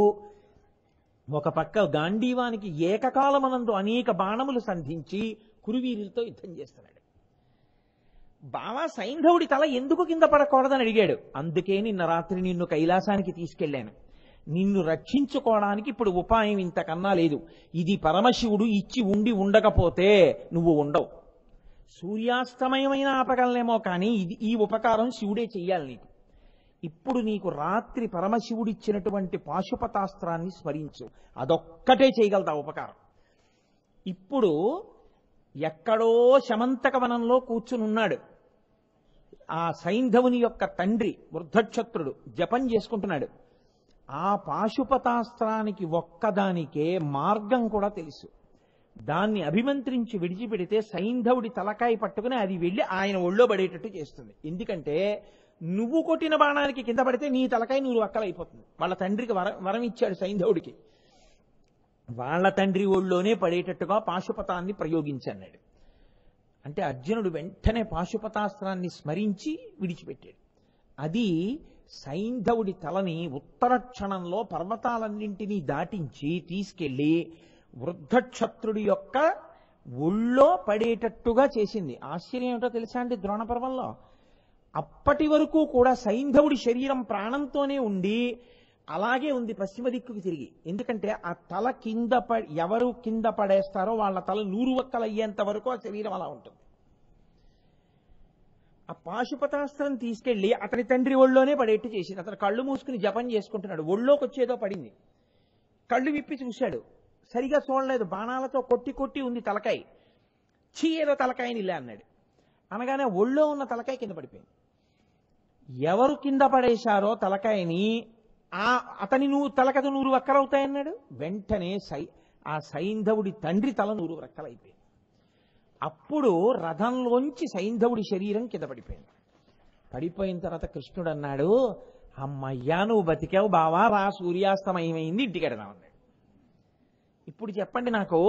ఒక పక్క గాంధీవానికి ఏకకాలమనందు అనేక బాణములు సంధించి కురువీరులతో యుద్ధం చేస్తున్నాడు బావా సైంధవుడి తల ఎందుకు కింద పడకూడదని అడిగాడు అందుకే నిన్న రాత్రి నిన్ను కైలాసానికి తీసుకెళ్లాను నిన్ను రక్షించుకోవడానికి ఇప్పుడు ఉపాయం ఇంతకన్నా లేదు ఇది పరమశివుడు ఇచ్చి ఉండి ఉండకపోతే నువ్వు ఉండవు సూర్యాస్తమయమైన ఆపగలనేమో కానీ ఇది ఈ ఉపకారం శివుడే చెయ్యాలి నీకు ఇప్పుడు నీకు రాత్రి పరమశివుడిచ్చినటువంటి పాశుపతాస్త్రాన్ని స్మరించు అదొక్కటే చేయగలదా ఉపకారం ఇప్పుడు ఎక్కడో శమంతక వనంలో కూర్చునున్నాడు ఆ సైంధవుని యొక్క తండ్రి వృద్ధక్షత్రుడు జపం చేసుకుంటున్నాడు ఆ పాశుపతాస్త్రానికి ఒక్కదానికే మార్గం కూడా తెలుసు దాన్ని అభిమంత్రించి విడిచిపెడితే సైంధవుడి తలకాయ పట్టుకుని అది వెళ్ళి ఆయన ఒళ్ళో పడేటట్టు చేస్తుంది ఎందుకంటే నువ్వు కొట్టిన బాణానికి కింద పడితే నీ తలకాయ నువ్వు అక్కలైపోతుంది వాళ్ళ తండ్రికి వరం వరం ఇచ్చాడు సైంధవుడికి వాళ్ళ తండ్రి ఒళ్ళోనే పడేటట్టుగా పాశుపతాన్ని ప్రయోగించన్నాడు అంటే అర్జునుడు వెంటనే పాశుపతాస్త్రాన్ని స్మరించి విడిచిపెట్టాడు అది సైంధవుడి తలని ఉత్తర క్షణంలో పర్వతాలన్నింటినీ దాటించి తీసుకెళ్లి వృద్ధక్షత్రుడి యొక్క ఒళ్ళో పడేటట్టుగా చేసింది ఆశ్చర్యం ఏమిటో తెలుసా అండి ద్రోణ పర్వంలో అప్పటి వరకు కూడా సైంధవుడి శరీరం ప్రాణంతోనే ఉండి అలాగే ఉంది పశ్చిమ దిక్కుకి తిరిగి ఎందుకంటే ఆ తల కింద ప ఎవరు కింద పడేస్తారో వాళ్ళ తల నూరు వక్కలు అయ్యేంత వరకు ఆ శరీరం అలా ఉంటుంది ఆ పాశుపతాస్త్రం తీసుకెళ్లి అతని తండ్రి ఒళ్ళోనే పడేట్టు చేసింది అతను కళ్ళు మూసుకుని జపం చేసుకుంటున్నాడు ఒళ్ళోకి వచ్చేదో పడింది కళ్ళు విప్పి చూశాడు సరిగా చూడలేదు బాణాలతో కొట్టి కొట్టి ఉంది తలకాయ చీ ఏదో తలకాయని ఇలా అన్నాడు అనగానే ఒళ్ళో ఉన్న తలకాయ కింద పడిపోయింది ఎవరు కింద పడేశారో తలకాయని ఆ అతని నువ్వు తలకథ నూరు వక్కలవుతాయన్నాడు వెంటనే సై ఆ సైంధవుడి తండ్రి తల నూరు వక్కలైపోయింది అప్పుడు రథంలోంచి సైంధవుడి శరీరం కింద పడిపోయింది పడిపోయిన తర్వాత కృష్ణుడు అన్నాడు అమ్మయ్యా నువ్వు బతికావు బావా రా సూర్యాస్తమయమైంది ఇంటికి అన్నాడు ఇప్పుడు చెప్పండి నాకు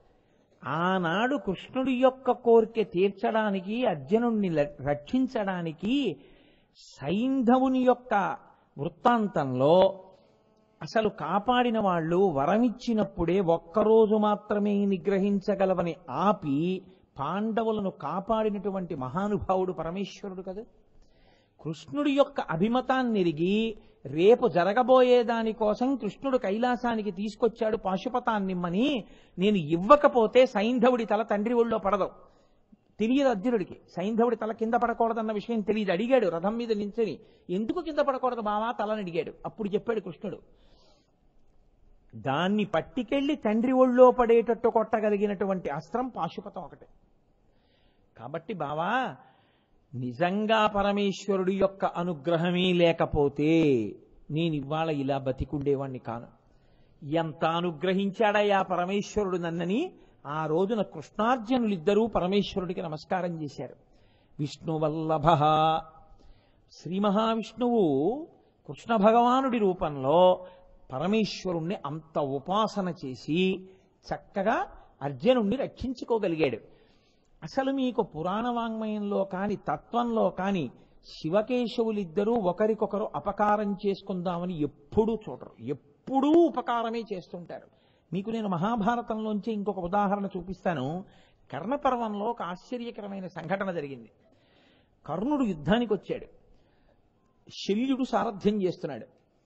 ఆనాడు కృష్ణుడి యొక్క కోరిక తీర్చడానికి అర్జునుడిని ల- రక్షించడానికి సైంధవుని యొక్క వృత్తాంతంలో అసలు కాపాడిన వాళ్ళు వరమిచ్చినప్పుడే ఒక్కరోజు మాత్రమే నిగ్రహించగలవని ఆపి పాండవులను కాపాడినటువంటి మహానుభావుడు పరమేశ్వరుడు కదా కృష్ణుడి యొక్క అభిమతాన్ని ఎరిగి రేపు జరగబోయే దానికోసం కృష్ణుడు కైలాసానికి తీసుకొచ్చాడు పాశుపతాన్నిమ్మని నేను ఇవ్వకపోతే సైంధవుడి తల తండ్రి ఒళ్ళో పడదు తెలియదు అర్జునుడికి సైంధవుడి తల కింద పడకూడదన్న విషయం తెలియదు అడిగాడు రథం మీద నించుని ఎందుకు కింద పడకూడదు బావా తలని అడిగాడు అప్పుడు చెప్పాడు కృష్ణుడు దాన్ని పట్టికెళ్ళి తండ్రి ఒళ్ళో పడేటట్టు కొట్టగలిగినటువంటి అస్త్రం పాశుపతం ఒకటే కాబట్టి బావా నిజంగా పరమేశ్వరుడి యొక్క అనుగ్రహమే లేకపోతే నేను ఇవాళ ఇలా బతికుండేవాణ్ణి కాను ఎంత అనుగ్రహించాడయ్యా పరమేశ్వరుడు నన్నని ఆ రోజున కృష్ణార్జునులిద్దరూ పరమేశ్వరుడికి నమస్కారం చేశారు విష్ణువల్లభ శ్రీ మహావిష్ణువు కృష్ణ భగవానుడి రూపంలో పరమేశ్వరుణ్ణి అంత ఉపాసన చేసి చక్కగా అర్జునుణ్ణి రక్షించుకోగలిగాడు అసలు మీకు పురాణ వాంగ్మయంలో కాని తత్వంలో కాని శివకేశవులిద్దరూ ఒకరికొకరు అపకారం చేసుకుందామని ఎప్పుడూ చూడరు ఎప్పుడూ ఉపకారమే చేస్తుంటారు మీకు నేను మహాభారతంలోంచి ఇంకొక ఉదాహరణ చూపిస్తాను కర్ణపర్వంలో ఒక ఆశ్చర్యకరమైన సంఘటన జరిగింది కర్ణుడు యుద్ధానికి వచ్చాడు శల్యుడు సారథ్యం చేస్తున్నాడు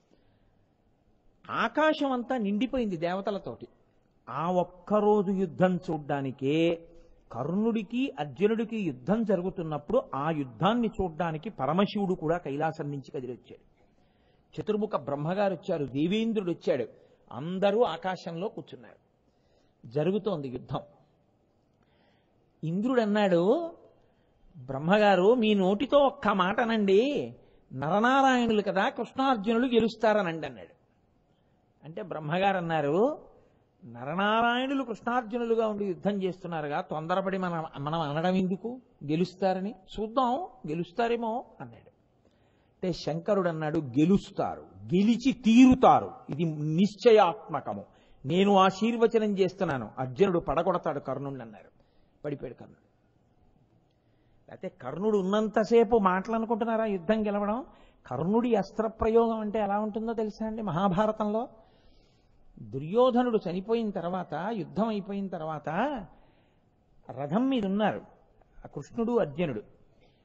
ఆకాశం అంతా నిండిపోయింది దేవతలతోటి ఆ ఒక్కరోజు యుద్ధం చూడ్డానికే కర్ణుడికి అర్జునుడికి యుద్ధం జరుగుతున్నప్పుడు ఆ యుద్ధాన్ని చూడ్డానికి పరమశివుడు కూడా కైలాసం నుంచి కదిలొచ్చాడు చతుర్ముఖ బ్రహ్మగారు వచ్చారు దేవేంద్రుడు వచ్చాడు అందరూ ఆకాశంలో కూర్చున్నారు జరుగుతోంది యుద్ధం ఇంద్రుడు అన్నాడు బ్రహ్మగారు మీ నోటితో ఒక్క మాటనండి నరనారాయణులు కదా కృష్ణార్జునులు గెలుస్తారనండి అన్నాడు అంటే బ్రహ్మగారు అన్నారు నరనారాయణులు కృష్ణార్జునులుగా ఉండి యుద్ధం చేస్తున్నారుగా తొందరపడి మనం మనం అనడం ఎందుకు గెలుస్తారని చూద్దాం గెలుస్తారేమో అన్నాడు అంటే శంకరుడు అన్నాడు గెలుస్తారు గెలిచి తీరుతారు ఇది నిశ్చయాత్మకము నేను ఆశీర్వచనం చేస్తున్నాను అర్జునుడు పడగొడతాడు కర్ణుడిని అన్నారు పడిపోయాడు కర్ణుడు అయితే కర్ణుడు ఉన్నంతసేపు మాటలు అనుకుంటున్నారా యుద్ధం గెలవడం కర్ణుడి అస్త్ర ప్రయోగం అంటే ఎలా ఉంటుందో తెలుసా అండి మహాభారతంలో దుర్యోధనుడు చనిపోయిన తర్వాత యుద్ధం అయిపోయిన తర్వాత రథం మీద ఉన్నారు ఆ కృష్ణుడు అర్జునుడు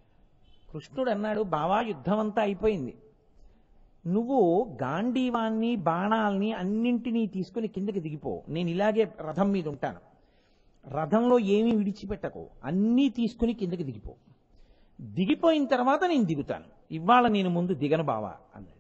కృష్ణుడు అన్నాడు బావా యుద్ధం అంతా అయిపోయింది నువ్వు గాంధీవాన్ని బాణాల్ని అన్నింటినీ తీసుకుని కిందకి దిగిపో నేను ఇలాగే రథం మీద ఉంటాను రథంలో ఏమీ విడిచిపెట్టకు అన్నీ తీసుకుని కిందకి దిగిపో దిగిపోయిన తర్వాత నేను దిగుతాను ఇవాళ నేను ముందు దిగను బావా అన్నాడు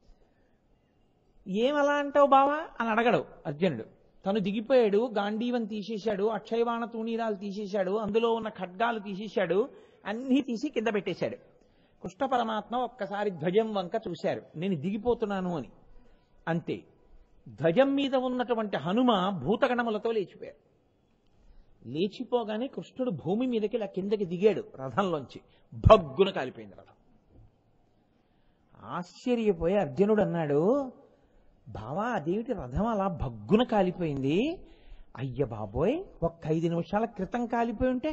ఏమలా అంటావు బావా అని అడగడు అర్జునుడు తను దిగిపోయాడు గాంధీవం తీసేశాడు అక్షయవాణ తూణీరాలు తీసేశాడు అందులో ఉన్న ఖడ్గాలు తీసేశాడు అన్నీ తీసి కింద పెట్టేశాడు కృష్ణ పరమాత్మ ఒక్కసారి ధ్వజం వంక చూశారు నేను దిగిపోతున్నాను అని అంతే ధ్వజం మీద ఉన్నటువంటి హనుమ భూతగణములతో లేచిపోయారు లేచిపోగానే కృష్ణుడు భూమి మీదకి ఇలా కిందకి దిగాడు రథంలోంచి భగ్గున కాలిపోయింది రథం ఆశ్చర్యపోయి అర్జునుడు అన్నాడు బావా అదేమిటి రథం అలా భగ్గున కాలిపోయింది అయ్య బాబోయ్ ఒక్క ఐదు నిమిషాల క్రితం కాలిపోయి ఉంటే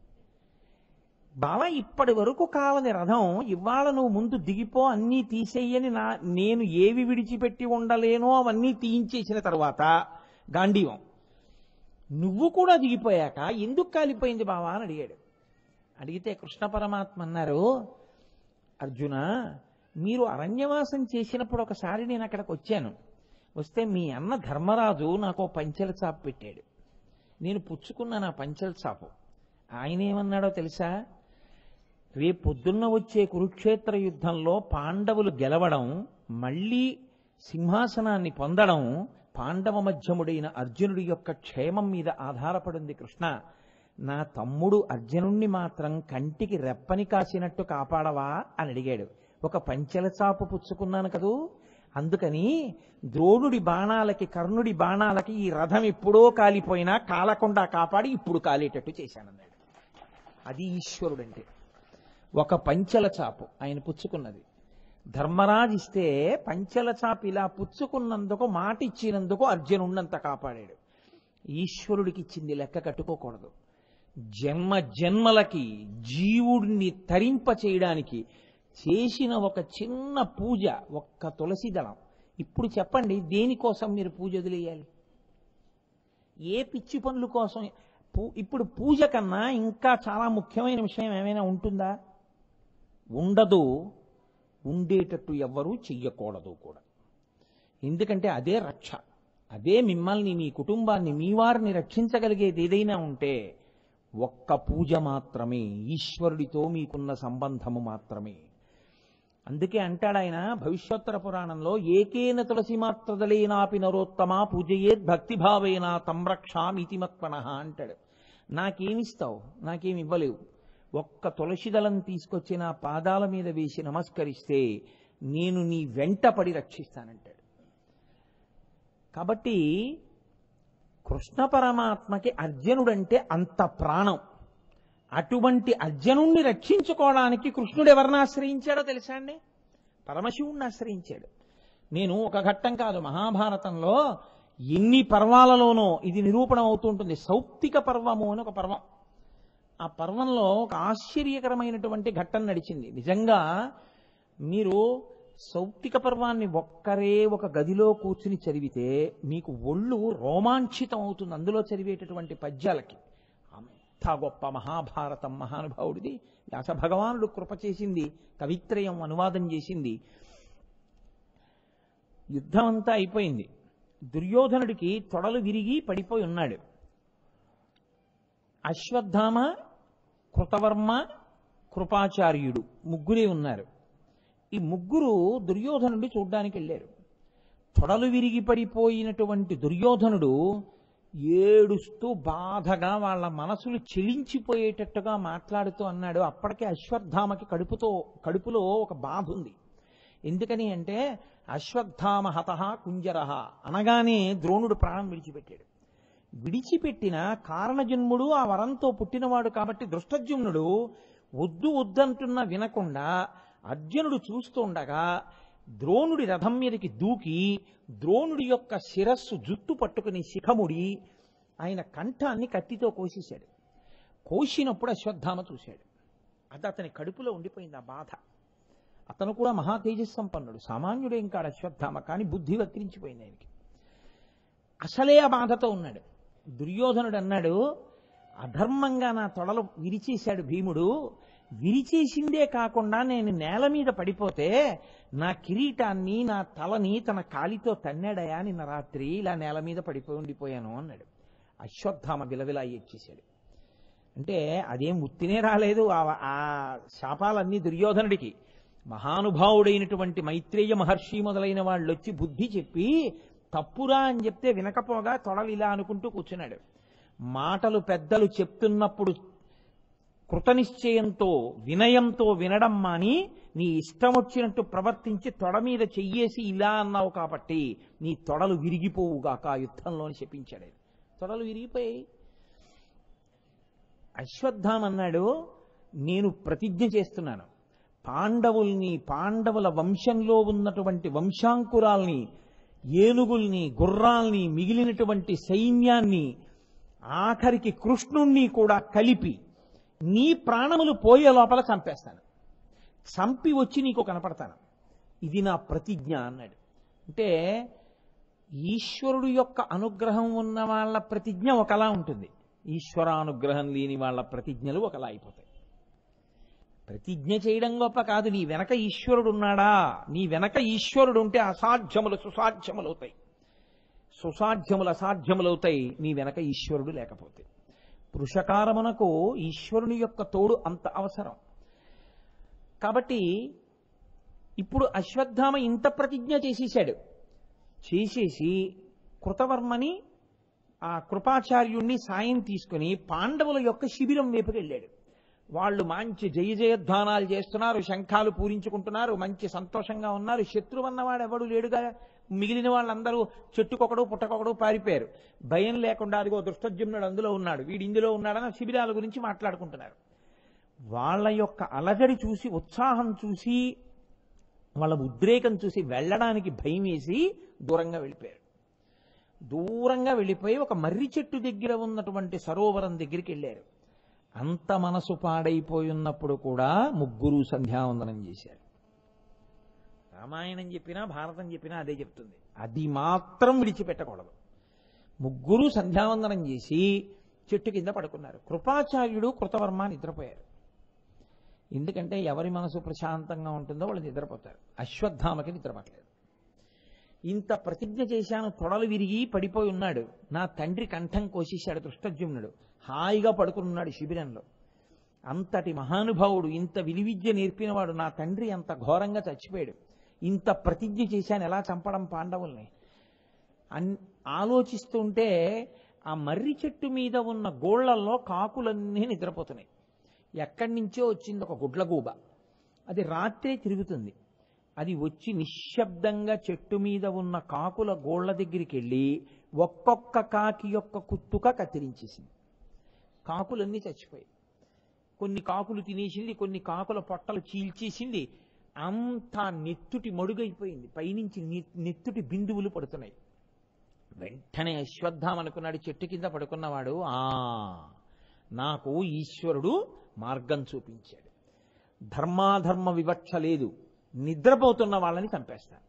బావా ఇప్పటి వరకు కావని రథం ఇవాళ నువ్వు ముందు దిగిపో అన్నీ తీసేయని నా నేను ఏవి విడిచిపెట్టి ఉండలేనో అవన్నీ తీయించేసిన తర్వాత గాంధీవం నువ్వు కూడా దిగిపోయాక ఎందుకు కాలిపోయింది బావా అని అడిగాడు అడిగితే కృష్ణ పరమాత్మ అన్నారు అర్జున మీరు అరణ్యవాసం చేసినప్పుడు ఒకసారి నేను అక్కడికి వచ్చాను వస్తే మీ అన్న ధర్మరాజు నాకు ఓ పంచెల చాపు పెట్టాడు నేను పుచ్చుకున్న నా పంచెల చాపు ఆయన ఏమన్నాడో తెలుసా రేపు పొద్దున్న వచ్చే కురుక్షేత్ర యుద్ధంలో పాండవులు గెలవడం మళ్ళీ సింహాసనాన్ని పొందడం పాండవ మధ్యముడైన అర్జునుడి యొక్క క్షేమం మీద ఆధారపడింది కృష్ణ నా తమ్ముడు అర్జునుణ్ణి మాత్రం కంటికి రెప్పని కాసినట్టు కాపాడవా అని అడిగాడు ఒక పంచెల చాపు పుచ్చుకున్నాను కదూ అందుకని ద్రోణుడి బాణాలకి కర్ణుడి బాణాలకి ఈ రథం ఎప్పుడో కాలిపోయినా కాలకుండా కాపాడి ఇప్పుడు కాలేటట్టు చేశానన్నాడు అది ఈశ్వరుడంటే ఒక పంచెల చాపు ఆయన పుచ్చుకున్నది ధర్మరాజు ఇస్తే పంచెల చాపు ఇలా పుచ్చుకున్నందుకు మాట ఇచ్చినందుకు అర్జునున్నంత కాపాడాడు ఈశ్వరుడికి ఇచ్చింది లెక్క కట్టుకోకూడదు జన్మ జన్మలకి జీవుడిని తరింప చేయడానికి చేసిన ఒక చిన్న పూజ ఒక్క తులసి దళం ఇప్పుడు చెప్పండి దేనికోసం మీరు పూజ వదిలేయాలి ఏ పిచ్చి పనుల కోసం పూ- ఇప్పుడు పూజ కన్నా ఇంకా చాలా ముఖ్యమైన విషయం ఏమైనా ఉంటుందా ఉండదు ఉండేటట్టు ఎవ్వరూ చెయ్యకూడదు కూడా ఎందుకంటే అదే రక్ష అదే మిమ్మల్ని మీ కుటుంబాన్ని మీ వారిని రక్షించగలిగేది ఏదైనా ఉంటే ఒక్క పూజ మాత్రమే ఈశ్వరుడితో మీకున్న సంబంధము మాత్రమే అందుకే అంటాడు ఆయన భవిష్యోత్తర పురాణంలో ఏకేన తులసి మాత్రదలేనాపి నరోత్తమా పూజయేద్ భక్తిభావేన తంరక్షామితి మత్పన అంటాడు నాకేమిస్తావు నాకేమి ఇవ్వలేవు ఒక్క తులసి దళం తీసుకొచ్చి నా పాదాల మీద వేసి నమస్కరిస్తే నేను నీ వెంట పడి రక్షిస్తానంటాడు కాబట్టి కృష్ణ పరమాత్మకి అర్జునుడంటే అంత ప్రాణం అటువంటి అర్జునుణ్ణి రక్షించుకోవడానికి కృష్ణుడు ఎవరిని ఆశ్రయించాడో తెలుసా అండి పరమశివుణ్ణి ఆశ్రయించాడు నేను ఒక ఘట్టం కాదు మహాభారతంలో ఎన్ని పర్వాలలోనో ఇది నిరూపణ అవుతుంటుంది సౌప్తిక పర్వము అని ఒక పర్వం ఆ పర్వంలో ఒక ఆశ్చర్యకరమైనటువంటి ఘట్టం నడిచింది నిజంగా మీరు సౌప్తిక పర్వాన్ని ఒక్కరే ఒక గదిలో కూర్చుని చదివితే మీకు ఒళ్ళు రోమాంచితం అవుతుంది అందులో చదివేటటువంటి పద్యాలకి అంత గొప్ప మహాభారతం మహానుభావుడిది వ్యాస భగవానుడు కృప చేసింది కవిత్రయం అనువాదం చేసింది యుద్ధం అంతా అయిపోయింది దుర్యోధనుడికి తొడలు విరిగి పడిపోయి ఉన్నాడు అశ్వత్థామ కృతవర్మ కృపాచార్యుడు ముగ్గురే ఉన్నారు ఈ ముగ్గురు దుర్యోధనుడి చూడ్డానికి వెళ్ళారు తొడలు విరిగి పడిపోయినటువంటి దుర్యోధనుడు ఏడుస్తూ బాధగా వాళ్ళ మనసులు చెలించిపోయేటట్టుగా మాట్లాడుతూ అన్నాడు అప్పటికే అశ్వత్థామకి కడుపుతో కడుపులో ఒక బాధ ఉంది ఎందుకని అంటే అశ్వత్థామ హత కుంజరహ అనగానే ద్రోణుడు ప్రాణం విడిచిపెట్టాడు విడిచిపెట్టిన కారణజన్ముడు ఆ వరంతో పుట్టినవాడు కాబట్టి దృష్టజుమ్నుడు వద్దు వద్దంటున్న వినకుండా అర్జునుడు చూస్తుండగా ద్రోణుడి రథం మీదకి దూకి ద్రోణుడి యొక్క శిరస్సు జుట్టు పట్టుకుని శిఖముడి ఆయన కంఠాన్ని కత్తితో కోసేశాడు కోసినప్పుడు అశ్వత్థామ చూశాడు అది అతని కడుపులో ఉండిపోయింది ఆ బాధ అతను కూడా మహా తేజస్సంపన్నుడు సామాన్యుడేం కాడు అశ్వత్థామ కానీ బుద్ధి వక్రించిపోయింది ఆయనకి అసలే ఆ బాధతో ఉన్నాడు దుర్యోధనుడు అన్నాడు అధర్మంగా నా తొడలు విరిచేశాడు భీముడు విరిచేసిందే కాకుండా నేను నేల మీద పడిపోతే నా కిరీటాన్ని నా తలని తన కాలితో తన్నాడయా నిన్న రాత్రి ఇలా నేల మీద పడిపోయి ఉండిపోయాను అన్నాడు అశ్వత్థామ విలవిలా ఇచ్చేశాడు అంటే అదేం ఉత్తినే రాలేదు ఆ- ఆ శాపాలన్నీ దుర్యోధనుడికి మహానుభావుడైనటువంటి మైత్రేయ మహర్షి మొదలైన వాళ్ళు వచ్చి బుద్ధి చెప్పి తప్పురా అని చెప్తే వినకపోగా తొడలిలా అనుకుంటూ కూర్చున్నాడు మాటలు పెద్దలు చెప్తున్నప్పుడు కృతనిశ్చయంతో వినయంతో వినడం మాని నీ ఇష్టం వచ్చినట్టు ప్రవర్తించి తొడ మీద చెయ్యేసి ఇలా అన్నావు కాబట్టి నీ తొడలు విరిగిపోవుగాక ఆ యుద్ధంలోని శపించాడు ఆయన. తొడలు విరిగిపోయాయి అశ్వత్థామ అన్నాడు నేను ప్రతిజ్ఞ చేస్తున్నాను పాండవుల్ని పాండవుల వంశంలో ఉన్నటువంటి వంశాంకురాల్ని ఏనుగుల్ని గుర్రాల్ని మిగిలినటువంటి సైన్యాన్ని ఆఖరికి కృష్ణుణ్ణి కూడా కలిపి నీ ప్రాణములు పోయే లోపల చంపేస్తాను చంపి వచ్చి నీకు కనపడతాను ఇది నా ప్రతిజ్ఞ అన్నాడు అంటే ఈశ్వరుడు యొక్క అనుగ్రహం ఉన్న వాళ్ళ ప్రతిజ్ఞ ఒకలా ఉంటుంది ఈశ్వరానుగ్రహం లేని వాళ్ళ ప్రతిజ్ఞలు ఒకలా అయిపోతాయి ప్రతిజ్ఞ చేయడం గొప్ప కాదు నీ వెనక ఈశ్వరుడు ఉన్నాడా నీ వెనక ఈశ్వరుడు ఉంటే అసాధ్యములు సుసాధ్యములు అవుతాయి సుసాధ్యములు అసాధ్యములు అవుతాయి నీ వెనక ఈశ్వరుడు లేకపోతే పురుషకారమునకు ఈశ్వరుని యొక్క తోడు అంత అవసరం కాబట్టి ఇప్పుడు అశ్వత్థామ ఇంత ప్రతిజ్ఞ చేసేశాడు చేసేసి కృతవర్మని ఆ కృపాచార్యుణ్ణి సాయం తీసుకుని పాండవుల యొక్క శిబిరం వైపుకి వెళ్ళాడు వాళ్ళు మంచి జయ జయధ్వానాలు చేస్తున్నారు శంఖాలు పూరించుకుంటున్నారు మంచి సంతోషంగా ఉన్నారు శత్రువు అన్నవాడు ఎవడు లేడుగా మిగిలిన వాళ్ళందరూ చెట్టుకొకడు పుట్టకొకడు పారిపోయారు భయం లేకుండా అదిగో దృష్టజ్యుమ్నుడు అందులో ఉన్నాడు వీడు ఇందులో ఉన్నాడని శిబిరాల గురించి మాట్లాడుకుంటున్నారు వాళ్ళ యొక్క అలజడి చూసి ఉత్సాహం చూసి వాళ్ళ ఉద్రేకం చూసి వెళ్ళడానికి భయం వేసి దూరంగా వెళ్ళిపోయారు దూరంగా వెళ్ళిపోయి ఒక మర్రి చెట్టు దగ్గర ఉన్నటువంటి సరోవరం దగ్గరికి వెళ్ళారు అంత మనసు పాడైపోయి ఉన్నప్పుడు కూడా ముగ్గురు సంధ్యావందనం చేశారు రామాయణం చెప్పినా భారతం చెప్పినా అదే చెప్తుంది అది మాత్రం విడిచిపెట్టకూడదు ముగ్గురు సంధ్యావందనం చేసి చెట్టు కింద పడుకున్నారు కృపాచార్యుడు కృతవర్మ నిద్రపోయారు ఎందుకంటే ఎవరి మనసు ప్రశాంతంగా ఉంటుందో వాళ్ళు నిద్రపోతారు అశ్వత్థామకి నిద్రపట్టలేదు ఇంత ప్రతిజ్ఞ చేశాను తొడలు విరిగి పడిపోయి ఉన్నాడు నా తండ్రి కంఠం కోసేశాడు దృష్టజ్యుమ్నుడు హాయిగా పడుకున్నాడు శిబిరంలో అంతటి మహానుభావుడు ఇంత విలువిద్య నేర్పినవాడు నా తండ్రి అంత ఘోరంగా చచ్చిపోయాడు ఇంత ప్రతిజ్ఞ చేశాను ఎలా చంపడం పాండవుల్ని అన్ ఆలోచిస్తుంటే ఆ మర్రి చెట్టు మీద ఉన్న గోళ్లల్లో కాకులన్నీ నిద్రపోతున్నాయి ఎక్కడి నుంచో వచ్చింది ఒక గుడ్లగూబ అది రాత్రే తిరుగుతుంది అది వచ్చి నిశ్శబ్దంగా చెట్టు మీద ఉన్న కాకుల గోళ్ల దగ్గరికి వెళ్ళి ఒక్కొక్క కాకి యొక్క కుత్తుక కత్తిరించేసింది కాకులన్నీ చచ్చిపోయాయి కొన్ని కాకులు తినేసింది కొన్ని కాకుల పొట్టలు చీల్చేసింది అంతా నెత్తుటి మడుగైపోయింది పైనుంచి నె- నెత్తుటి బిందువులు పడుతున్నాయి వెంటనే అశ్వత్థాం అనుకున్నాడు చెట్టు కింద పడుకున్నవాడు ఆ నాకు ఈశ్వరుడు మార్గం చూపించాడు ధర్మాధర్మ వివక్ష లేదు నిద్రపోతున్న వాళ్ళని చంపేస్తాను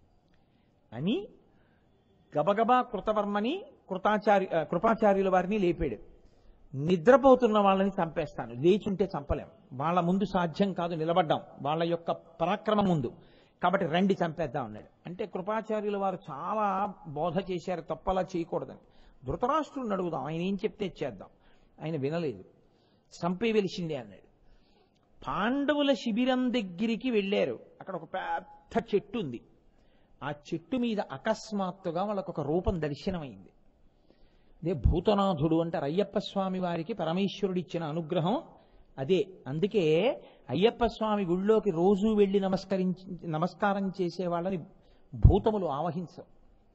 అని గబగబా కృతవర్మని కృతాచార్య ఆ, కృపాచార్యుల వారిని లేపాడు నిద్రపోతున్న వాళ్ళని చంపేస్తాను లేచుంటే చంపలేం వాళ్ళ ముందు సాధ్యం కాదు నిలబడ్డాం వాళ్ళ యొక్క పరాక్రమం ముందు కాబట్టి రండి చంపేద్దాం అన్నాడు అంటే కృపాచార్యుల వారు చాలా బోధ చేశారు తప్పలా చేయకూడదని ధృతరాష్ట్రుడిని అడుగుదాం ఆయన ఏం చెప్తే చేద్దాం ఆయన వినలేదు చంపే వెలిసిందే అన్నాడు పాండవుల శిబిరం దగ్గరికి వెళ్ళారు అక్కడ ఒక పెద్ద చెట్టు ఉంది ఆ చెట్టు మీద అకస్మాత్తుగా వాళ్ళకు ఒక రూపం దర్శనమైంది అదే భూతనాథుడు అంటారు అయ్యప్ప స్వామి వారికి పరమేశ్వరుడు ఇచ్చిన అనుగ్రహం అదే అందుకే అయ్యప్ప స్వామి గుళ్ళోకి రోజు వెళ్ళి నమస్కరించి నమస్కారం చేసే వాళ్ళని భూతములు ఆవహించవు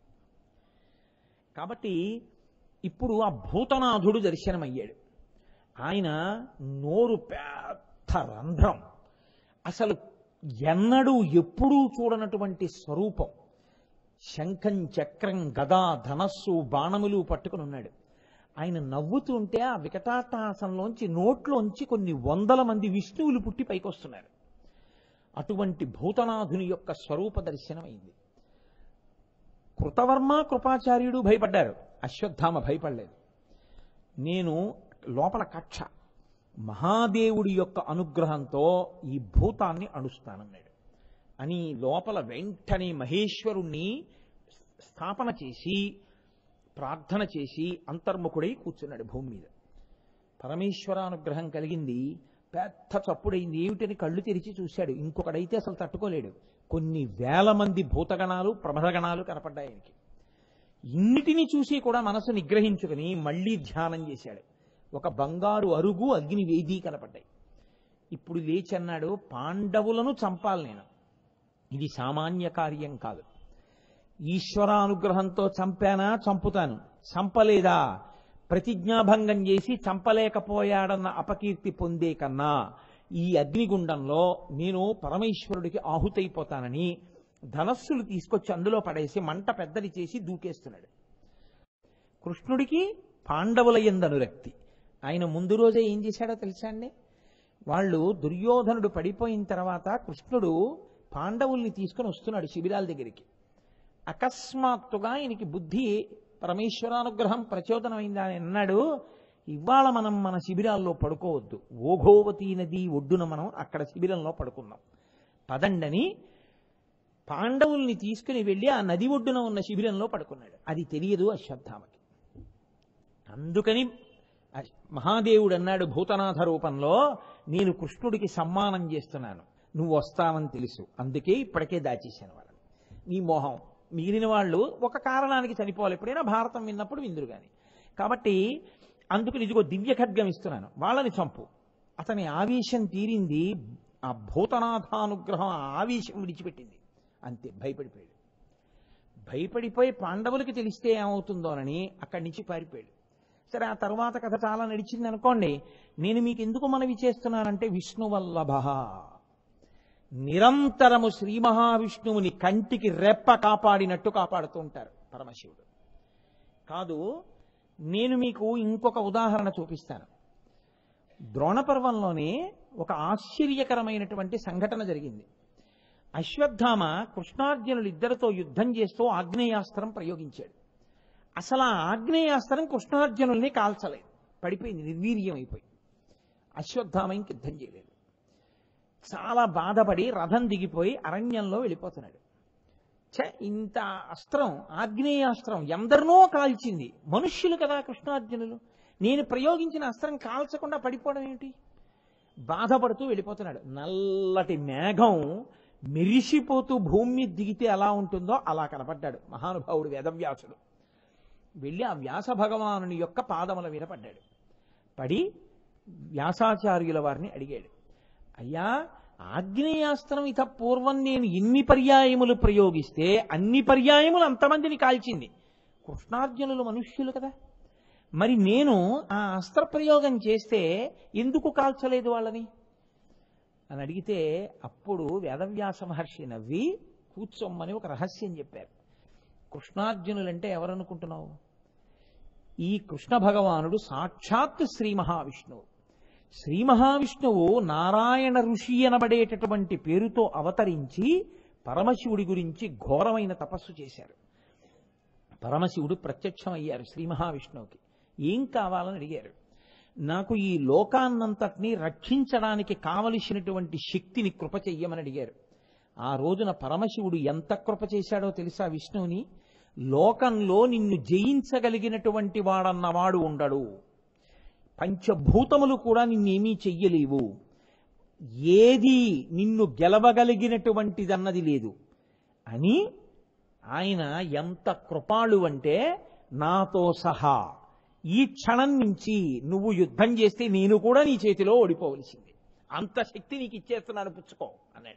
కాబట్టి ఇప్పుడు ఆ భూతనాథుడు దర్శనమయ్యాడు ఆయన నోరు పెద్ద రంధ్రం అసలు ఎన్నడూ ఎప్పుడూ చూడనటువంటి స్వరూపం శంఖం చక్రం గదా ధనస్సు బాణములు పట్టుకుని ఉన్నాడు ఆయన నవ్వుతుంటే ఆ వికటాటాసంలోంచి నోట్లోంచి కొన్ని వందల మంది విష్ణువులు పుట్టి పైకొస్తున్నారు అటువంటి భూతనాథుని యొక్క స్వరూప దర్శనమైంది కృతవర్మ కృపాచార్యుడు భయపడ్డారు అశ్వత్థామ భయపడలేదు నేను లోపల కక్ష మహాదేవుడి యొక్క అనుగ్రహంతో ఈ భూతాన్ని అణుస్తానన్నాడు అని లోపల వెంటనే మహేశ్వరుణ్ణి స్థాపన చేసి ప్రార్థన చేసి అంతర్ముఖుడై కూర్చున్నాడు భూమి మీద పరమేశ్వరానుగ్రహం కలిగింది పెద్ద చప్పుడైంది ఏమిటని కళ్ళు తెరిచి చూశాడు ఇంకొకడైతే అసలు తట్టుకోలేడు కొన్ని వేల మంది భూతగణాలు ప్రమదగణాలు కనపడ్డాయి ఆయనకి ఇన్నిటిని చూసి కూడా మనసు నిగ్రహించుకుని మళ్ళీ ధ్యానం చేశాడు ఒక బంగారు అరుగు అగ్ని వేది కనపడ్డాయి ఇప్పుడు లేచి అన్నాడు పాండవులను చంపాలి నేను ఇది సామాన్య కార్యం కాదు ఈశ్వరానుగ్రహంతో చంపానా చంపుతాను చంపలేదా ప్రతిజ్ఞాభంగం చేసి చంపలేకపోయాడన్న అపకీర్తి పొందే కన్నా ఈ అగ్నిగుండంలో నేను పరమేశ్వరుడికి ఆహుతైపోతానని ధనస్సులు తీసుకొచ్చి అందులో పడేసి మంట పెద్దది చేసి దూకేస్తున్నాడు కృష్ణుడికి పాండవుల ఎందు అనురక్తి ఆయన ముందు రోజే ఏం చేశాడో తెలుసా అండి వాళ్ళు దుర్యోధనుడు పడిపోయిన తర్వాత కృష్ణుడు పాండవుల్ని తీసుకొని వస్తున్నాడు శిబిరాల దగ్గరికి అకస్మాత్తుగా ఆయనకి బుద్ధి పరమేశ్వరానుగ్రహం ప్రచోదనమైందా అని అన్నాడు ఇవాళ మనం మన శిబిరాల్లో పడుకోవద్దు ఓఘోవతి నది ఒడ్డున మనం అక్కడ శిబిరంలో పడుకుందాం పదండని పాండవుల్ని తీసుకుని వెళ్ళి ఆ నది ఒడ్డున ఉన్న శిబిరంలో పడుకున్నాడు అది తెలియదు అశ్వత్థామకి అందుకని అ- మహాదేవుడు అన్నాడు భూతనాథ రూపంలో నేను కృష్ణుడికి సమ్మానం చేస్తున్నాను నువ్వు వస్తావని తెలుసు అందుకే ఇప్పటికే దాచేశాను వాళ్ళని నీ మోహం మిగిలిన వాళ్ళు ఒక కారణానికి చనిపోవాలి ఎప్పుడైనా భారతం విన్నప్పుడు విందురు గాని కాబట్టి అందుకు ఇదిగో దివ్య ఖడ్గం ఇస్తున్నాను వాళ్ళని చంపు అతని ఆవేశం తీరింది ఆ భూతనాథానుగ్రహం ఆ ఆవేశం విడిచిపెట్టింది అంతే భయపడిపోయాడు భయపడిపోయి పాండవులకి తెలిస్తే ఏమవుతుందోనని అక్కడి నుంచి పారిపోయాడు సరే ఆ తర్వాత కథ చాలా నడిచింది అనుకోండి నేను మీకు ఎందుకు మనవి చేస్తున్నానంటే విష్ణువల్లభ నిరంతరము శ్రీ మహావిష్ణువుని కంటికి రెప్ప కాపాడినట్టు కాపాడుతూ ఉంటారు పరమశివుడు కాదు నేను మీకు ఇంకొక ఉదాహరణ చూపిస్తాను ద్రోణపర్వంలోనే ఒక ఆశ్చర్యకరమైనటువంటి సంఘటన జరిగింది అశ్వత్థామ కృష్ణార్జునులు ఇద్దరితో యుద్ధం చేస్తూ ఆగ్నేయాస్త్రం ప్రయోగించాడు అసలు ఆ ఆగ్నేయాస్త్రం కృష్ణార్జునుల్ని కాల్చలేదు పడిపోయింది నిర్వీర్యం అయిపోయి అశ్వత్థామ ఇంక యుద్ధం చేయలేదు చాలా బాధపడి రథం దిగిపోయి అరణ్యంలో వెళ్ళిపోతున్నాడు ఛ ఇంత అస్త్రం ఆగ్నేయాస్త్రం ఎందరినో కాల్చింది మనుష్యులు కదా కృష్ణార్జునులు నేను ప్రయోగించిన అస్త్రం కాల్చకుండా పడిపోవడం ఏమిటి బాధపడుతూ వెళ్ళిపోతున్నాడు నల్లటి మేఘం మెరిసిపోతూ భూమి మీద దిగితే ఎలా ఉంటుందో అలా కనపడ్డాడు మహానుభావుడు వేదవ్యాసుడు వెళ్ళి ఆ వ్యాస భగవానుని యొక్క పాదముల మీద పడ్డాడు పడి వ్యాసాచార్యుల వారిని అడిగాడు అయ్యా ఆగ్నేయాస్త్రం ఇత పూర్వం నేను ఎన్ని పర్యాయములు ప్రయోగిస్తే అన్ని పర్యాయములు అంతమందిని కాల్చింది కృష్ణార్జునులు మనుష్యులు కదా మరి నేను ఆ అస్త్ర ప్రయోగం చేస్తే ఎందుకు కాల్చలేదు వాళ్ళని అని అడిగితే అప్పుడు వేదవ్యాస మహర్షి నవ్వి కూర్చోమ్మని ఒక రహస్యం చెప్పారు కృష్ణార్జునులంటే ఎవరనుకుంటున్నావు ఈ కృష్ణ భగవానుడు సాక్షాత్ శ్రీ మహావిష్ణువు శ్రీ మహావిష్ణువు నారాయణ ఋషి అనబడేటటువంటి పేరుతో అవతరించి పరమశివుడి గురించి ఘోరమైన తపస్సు చేశారు పరమశివుడు ప్రత్యక్షమయ్యారు శ్రీ మహావిష్ణువుకి ఏం కావాలని అడిగారు నాకు ఈ లోకాన్నంతటినీ రక్షించడానికి కావలసినటువంటి శక్తిని కృప చెయ్యమని అడిగారు ఆ రోజున పరమశివుడు ఎంత కృప చేశాడో తెలుసా విష్ణువుని లోకంలో నిన్ను జయించగలిగినటువంటి వాడన్నవాడు ఉండడు పంచభూతములు కూడా నిన్నేమీ చెయ్యలేవు ఏది నిన్ను గెలవగలిగినటువంటిదన్నది లేదు అని ఆయన ఎంత కృపాళు అంటే నాతో సహా ఈ క్షణం నుంచి నువ్వు యుద్ధం చేస్తే నేను కూడా నీ చేతిలో ఓడిపోవలసింది అంత శక్తి నీకు ఇచ్చేస్తున్నాను పుచ్చుకో అన్నాడు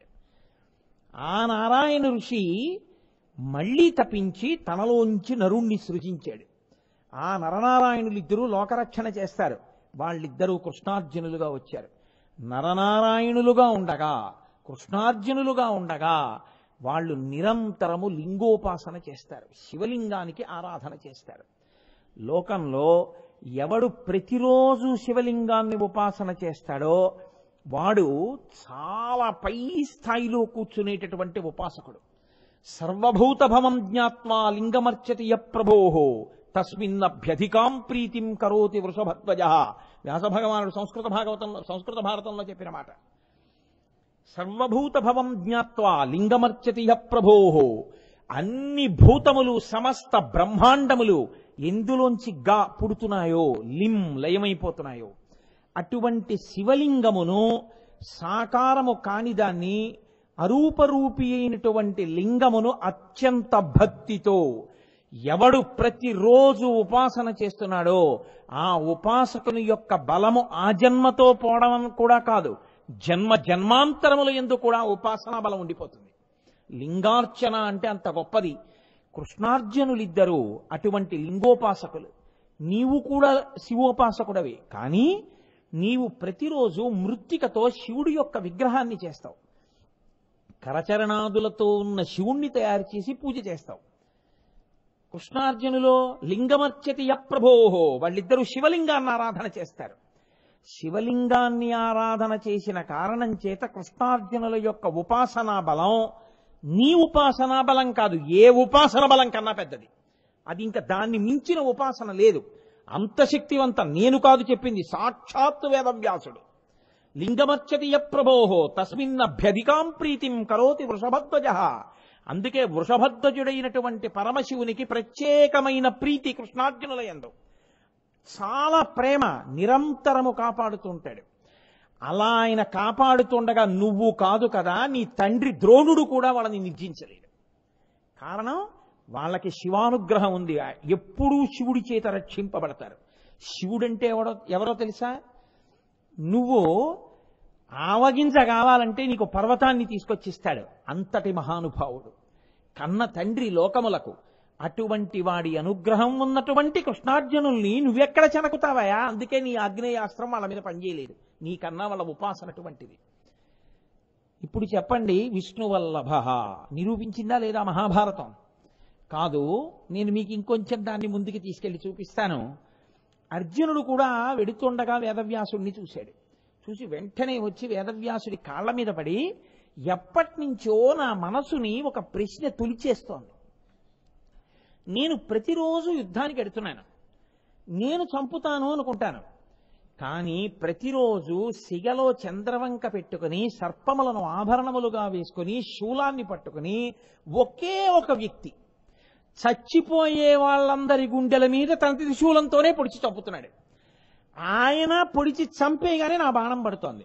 ఆ నారాయణ ఋషి మళ్ళీ తప్పించి తనలోంచి నరుణ్ణి సృజించాడు ఆ నరనారాయణులు ఇద్దరూ లోకరక్షణ చేస్తారు వాళ్ళిద్దరూ కృష్ణార్జునులుగా వచ్చారు నరనారాయణులుగా ఉండగా కృష్ణార్జునులుగా ఉండగా వాళ్ళు నిరంతరము లింగోపాసన చేస్తారు శివలింగానికి ఆరాధన చేస్తారు లోకంలో ఎవడు ప్రతిరోజు శివలింగాన్ని ఉపాసన చేస్తాడో వాడు చాలా పై స్థాయిలో కూర్చునేటటువంటి ఉపాసకుడు సర్వభూత భవం జ్ఞాత్వా లింగమర్చతి య ప్రభోహో తస్మిన్నభ్యధికాం ప్రీతిం కరోతి వృషభధ్వజ వ్యాస భగవానుడు సంస్కృత భాగవతంలో సంస్కృత భారతంలో చెప్పిన మాట సర్వభూత భవం జ్ఞాత్వా లింగమర్చతి యః ప్రభోః అన్ని భూతములు సమస్త బ్రహ్మాండములు ఎందులోంచి గా పుడుతున్నాయో లిం లయమైపోతున్నాయో అటువంటి శివలింగమును సాకారము కాని దాన్ని అరూపరూపి అయినటువంటి లింగమును అత్యంత భక్తితో ఎవడు ప్రతిరోజు ఉపాసన చేస్తున్నాడో ఆ ఉపాసకుని యొక్క బలము ఆ జన్మతో పోవడం కూడా కాదు జన్మ జన్మాంతరముల ఎందు కూడా ఉపాసనా బలం ఉండిపోతుంది లింగార్చన అంటే అంత గొప్పది కృష్ణార్జునులిద్దరూ అటువంటి లింగోపాసకులు నీవు కూడా శివోపాసకుడవే కానీ నీవు ప్రతిరోజు మృత్తికతో శివుడి యొక్క విగ్రహాన్ని చేస్తావు కరచరణాదులతో ఉన్న శివుణ్ణి తయారు చేసి పూజ చేస్తావు కృష్ణార్జునులో లింగమర్చతి యప్రభోహో వాళ్ళిద్దరూ శివలింగాన్ని ఆరాధన చేస్తారు శివలింగాన్ని ఆరాధన చేసిన కారణం చేత కృష్ణార్జునుల యొక్క ఉపాసనా బలం నీ ఉపాసనా బలం కాదు ఏ ఉపాసన బలం కన్నా పెద్దది అది ఇంకా దాన్ని మించిన ఉపాసన లేదు అంత శక్తివంత నేను కాదు చెప్పింది సాక్షాత్తు వేదవ్యాసుడు లింగమర్చతి యప్రభోహో తస్మిన్నభ్యధికాం ప్రీతిం కరోతి వృషభధ్వజ అందుకే వృషభధ్వజుడైనటువంటి పరమశివునికి ప్రత్యేకమైన ప్రీతి కృష్ణార్జునుల యందు చాలా ప్రేమ నిరంతరము కాపాడుతూ ఉంటాడు అలా ఆయన కాపాడుతుండగా నువ్వు కాదు కదా నీ తండ్రి ద్రోణుడు కూడా వాళ్ళని నిర్జించలేడు కారణం వాళ్ళకి శివానుగ్రహం ఉంది ఎప్పుడూ శివుడి చేత రక్షింపబడతారు శివుడంటే ఎవడో ఎవరో తెలుసా నువ్వు ఆవగింజ కావాలంటే నీకు పర్వతాన్ని తీసుకొచ్చిస్తాడు అంతటి మహానుభావుడు కన్న తండ్రి లోకములకు అటువంటి వాడి అనుగ్రహం ఉన్నటువంటి కృష్ణార్జునుల్ని నువ్వెక్కడ చెనకుతావయా అందుకే నీ ఆగ్నేయాస్త్రం వాళ్ళ మీద పనిచేయలేదు నీకన్నా వాళ్ళ ఉపాసన అటువంటిది ఇప్పుడు చెప్పండి విష్ణువల్లభ నిరూపించిందా లేదా మహాభారతం కాదు నేను మీకు ఇంకొంచెం దాన్ని ముందుకు తీసుకెళ్లి చూపిస్తాను అర్జునుడు కూడా వెడుతుండగా వేదవ్యాసుడిని చూశాడు చూసి వెంటనే వచ్చి వేదవ్యాసుడి కాళ్ళ మీద పడి ఎప్పటి నుంచో నా మనసుని ఒక ప్రశ్న తొలిచేస్తోంది నేను ప్రతిరోజు యుద్ధానికి ఎడుతున్నాను నేను చంపుతాను అనుకుంటాను కానీ ప్రతిరోజు సిగలో చంద్రవంక పెట్టుకుని సర్పములను ఆభరణములుగా వేసుకుని శూలాన్ని పట్టుకుని ఒకే ఒక వ్యక్తి చచ్చిపోయే వాళ్ళందరి గుండెల మీద తన త్రిశూలంతోనే పొడిచి చంపుతున్నాడు ఆయన పొడిచి చంపేగానే నా బాణం పడుతోంది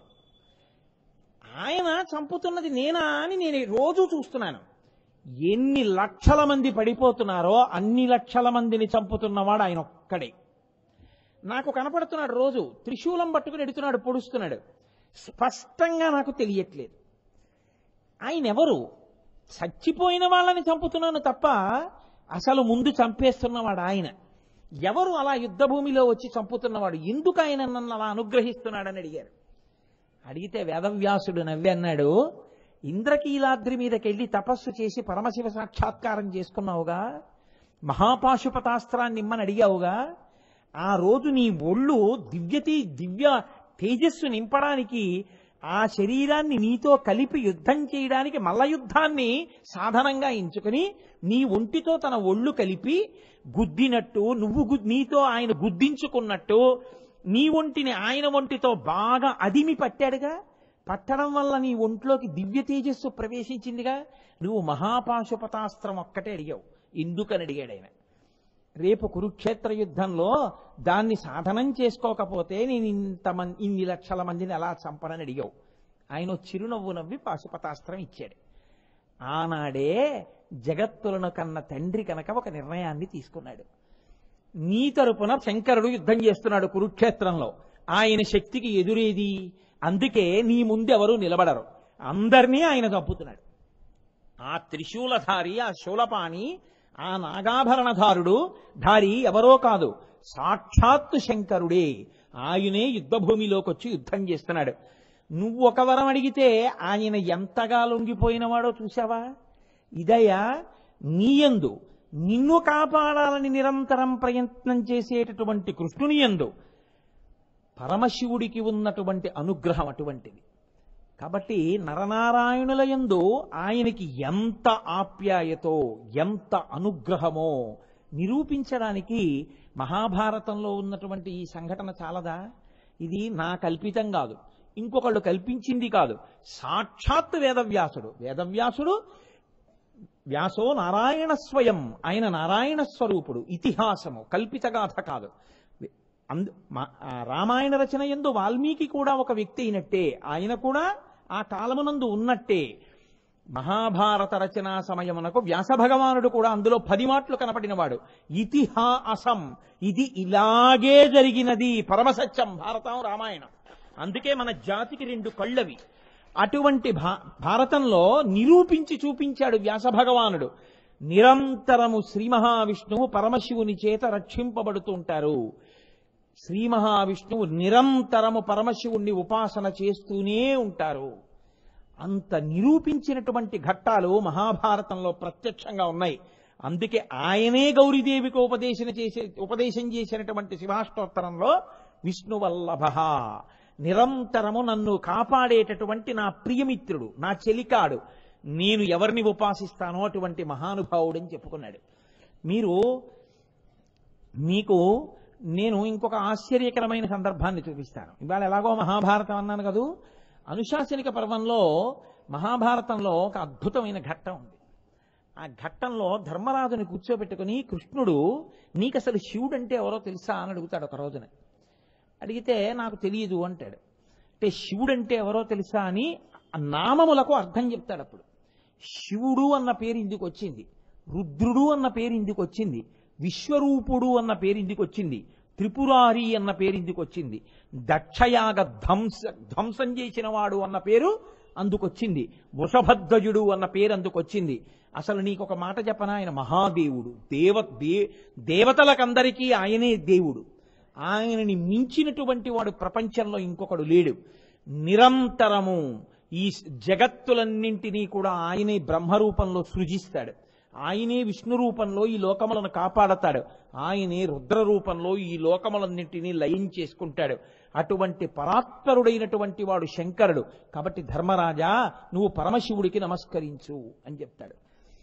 ఆయన చంపుతున్నది నేనా అని నేను రోజు చూస్తున్నాను ఎన్ని లక్షల మంది పడిపోతున్నారో అన్ని లక్షల మందిని చంపుతున్నవాడు ఆయన ఒక్కడే నాకు కనపడుతున్నాడు రోజు త్రిశూలం పట్టుకుని ఎడుతున్నాడు పొడుస్తున్నాడు స్పష్టంగా నాకు తెలియట్లేదు ఆయన ఎవరు చచ్చిపోయిన వాళ్ళని చంపుతున్నాను తప్ప అసలు ముందు చంపేస్తున్నవాడు ఆయన ఎవరు అలా యుద్ధ భూమిలో వచ్చి చంపుతున్నవాడు ఎందుకు ఆయన నన్ను అలా అనుగ్రహిస్తున్నాడని అడిగారు అడిగితే వేదవ్యాసుడు నవ్వి అన్నాడు ఇంద్రకీలాద్రి మీదకెళ్ళి తపస్సు చేసి పరమశివ సాక్షాత్కారం చేసుకున్నావుగా మహాపాశుపతాస్త్రాన్ని ఇమ్మని అడిగావుగా ఆ రోజు నీ ఒళ్ళు దివ్యతి దివ్య తేజస్సు నింపడానికి ఆ శరీరాన్ని నీతో కలిపి యుద్ధం చేయడానికి మల్ల యుద్ధాన్ని సాధనంగా ఎంచుకుని నీ ఒంటితో తన ఒళ్ళు కలిపి గుద్దినట్టు నువ్వు గు- నీతో ఆయన గుద్దించుకున్నట్టు నీ ఒంటిని ఆయన ఒంటితో బాగా అదిమి పట్టాడుగా పట్టడం వల్ల నీ ఒంట్లోకి దివ్య తేజస్సు ప్రవేశించిందిగా నువ్వు మహాపాశుపతాస్త్రం ఒక్కటే అడిగావు ఎందుకని అడిగాడు ఆయన రేపు కురుక్షేత్ర యుద్ధంలో దాన్ని సాధనం చేసుకోకపోతే నేను ఇంత మంది ఇన్ని లక్షల మందిని ఎలా చంపనని అడిగావు ఆయన ఓ చిరునవ్వు నవ్వి పాశుపతాస్త్రం ఇచ్చాడు ఆనాడే జగత్తులను కన్న తండ్రి కనుక ఒక నిర్ణయాన్ని తీసుకున్నాడు నీ తరపున శంకరుడు యుద్ధం చేస్తున్నాడు కురుక్షేత్రంలో ఆయన శక్తికి ఎదురేది అందుకే నీ ముందెవరూ నిలబడరు అందరినీ ఆయన చంపుతున్నాడు ఆ త్రిశూలధారి ఆ శూలపాణి ఆ నాగాభరణధారుడు ధారి ఎవరో కాదు సాక్షాత్తు శంకరుడే ఆయనే యుద్ధభూమిలోకి వచ్చి యుద్ధం చేస్తున్నాడు నువ్వు ఒక వరం అడిగితే ఆయన ఎంతగా లొంగిపోయినవాడో చూసావా ఇదయ్యా నీయందు నిన్ను కాపాడాలని నిరంతరం ప్రయత్నం చేసేటటువంటి కృష్ణుని యందు పరమశివుడికి ఉన్నటువంటి అనుగ్రహం అటువంటిది కాబట్టి నరనారాయణుల యందు ఆయనకి ఎంత ఆప్యాయతో ఎంత అనుగ్రహమో నిరూపించడానికి మహాభారతంలో ఉన్నటువంటి ఈ సంఘటన చాలదా ఇది నా కల్పితం కాదు ఇంకొకళ్ళు కల్పించింది కాదు సాక్షాత్ వేదవ్యాసుడు వేదవ్యాసుడు వ్యాసో నారాయణ స్వయం ఆయన నారాయణ స్వరూపుడు ఇతిహాసము కల్పితగాథ కాదు అందు మా- ఆ రామాయణ రచన ఎందు వాల్మీకి కూడా ఒక వ్యక్తి అయినట్టే ఆయన కూడా ఆ కాలమునందు ఉన్నట్టే మహాభారత రచనా సమయమునకు వ్యాస భగవానుడు కూడా అందులో పది మాటలు కనపడినవాడు ఇతిహాసం ఇది ఇలాగే జరిగినది పరమసత్యం భారతం రామాయణం అందుకే మన జాతికి రెండు కళ్ళవి అటువంటి భా భారతంలో నిరూపించి చూపించాడు వ్యాస భగవానుడు నిరంతరము శ్రీ మహావిష్ణువు పరమశివుని చేత రక్షింపబడుతుంటారు శ్రీ మహావిష్ణువు నిరంతరము పరమశివుణ్ణి ఉపాసన చేస్తూనే ఉంటారు అంత నిరూపించినటువంటి ఘట్టాలు మహాభారతంలో ప్రత్యక్షంగా ఉన్నాయి అందుకే ఆయనే గౌరీదేవికి ఉపదేశం చేసే ఉపదేశం చేసినటువంటి శివాష్టోత్తరంలో విష్ణువల్లభ నిరంతరము నన్ను కాపాడేటటువంటి నా ప్రియమిత్రుడు నా చెలికాడు నేను ఎవరిని ఉపాసిస్తానో అటువంటి మహానుభావుడని చెప్పుకున్నాడు మీరు మీకు నేను ఇంకొక ఆశ్చర్యకరమైన సందర్భాన్ని చూపిస్తాను ఇవాళ ఎలాగో మహాభారతం అన్నాను కదూ అనుశాసనిక పర్వంలో మహాభారతంలో ఒక అద్భుతమైన ఘట్టం ఉంది ఆ ఘట్టంలో ధర్మరాజుని కూర్చోబెట్టుకుని కృష్ణుడు నీకు అసలు శివుడు అంటే ఎవరో తెలుసా అని అడుగుతాడు ఒక రోజున అడిగితే నాకు తెలియదు అంటాడు అంటే శివుడు అంటే ఎవరో తెలుసా అని ఆ నామములకు అర్థం చెప్తాడు అప్పుడు శివుడు అన్న పేరు ఇందుకు వచ్చింది రుద్రుడు అన్న పేరు ఇందుకు వచ్చింది విశ్వరూపుడు అన్న పేరు ఇందుకు వచ్చింది త్రిపురారి అన్న పేరు ఇందుకు వచ్చింది దక్షయాగ ధ్వంస ధ్వంసం చేసిన వాడు అన్న పేరు అందుకొచ్చింది వృషభధ్వజుడు అన్న పేరు అందుకొచ్చింది అసలు నీకు ఒక మాట చెప్పనా ఆయన మహాదేవుడు దేవ దే దేవతలకందరికీ ఆయనే దేవుడు ఆయనని మించినటువంటి వాడు ప్రపంచంలో ఇంకొకడు లేడు నిరంతరము ఈ జగత్తులన్నింటినీ కూడా ఆయనే బ్రహ్మరూపంలో సృజిస్తాడు ఆయనే విష్ణు రూపంలో ఈ లోకములను కాపాడతాడు ఆయనే రుద్ర రూపంలో ఈ లోకములన్నింటినీ లయం చేసుకుంటాడు అటువంటి పరాత్పరుడైనటువంటి వాడు శంకరుడు కాబట్టి ధర్మరాజా నువ్వు పరమశివుడికి నమస్కరించు అని చెప్తాడు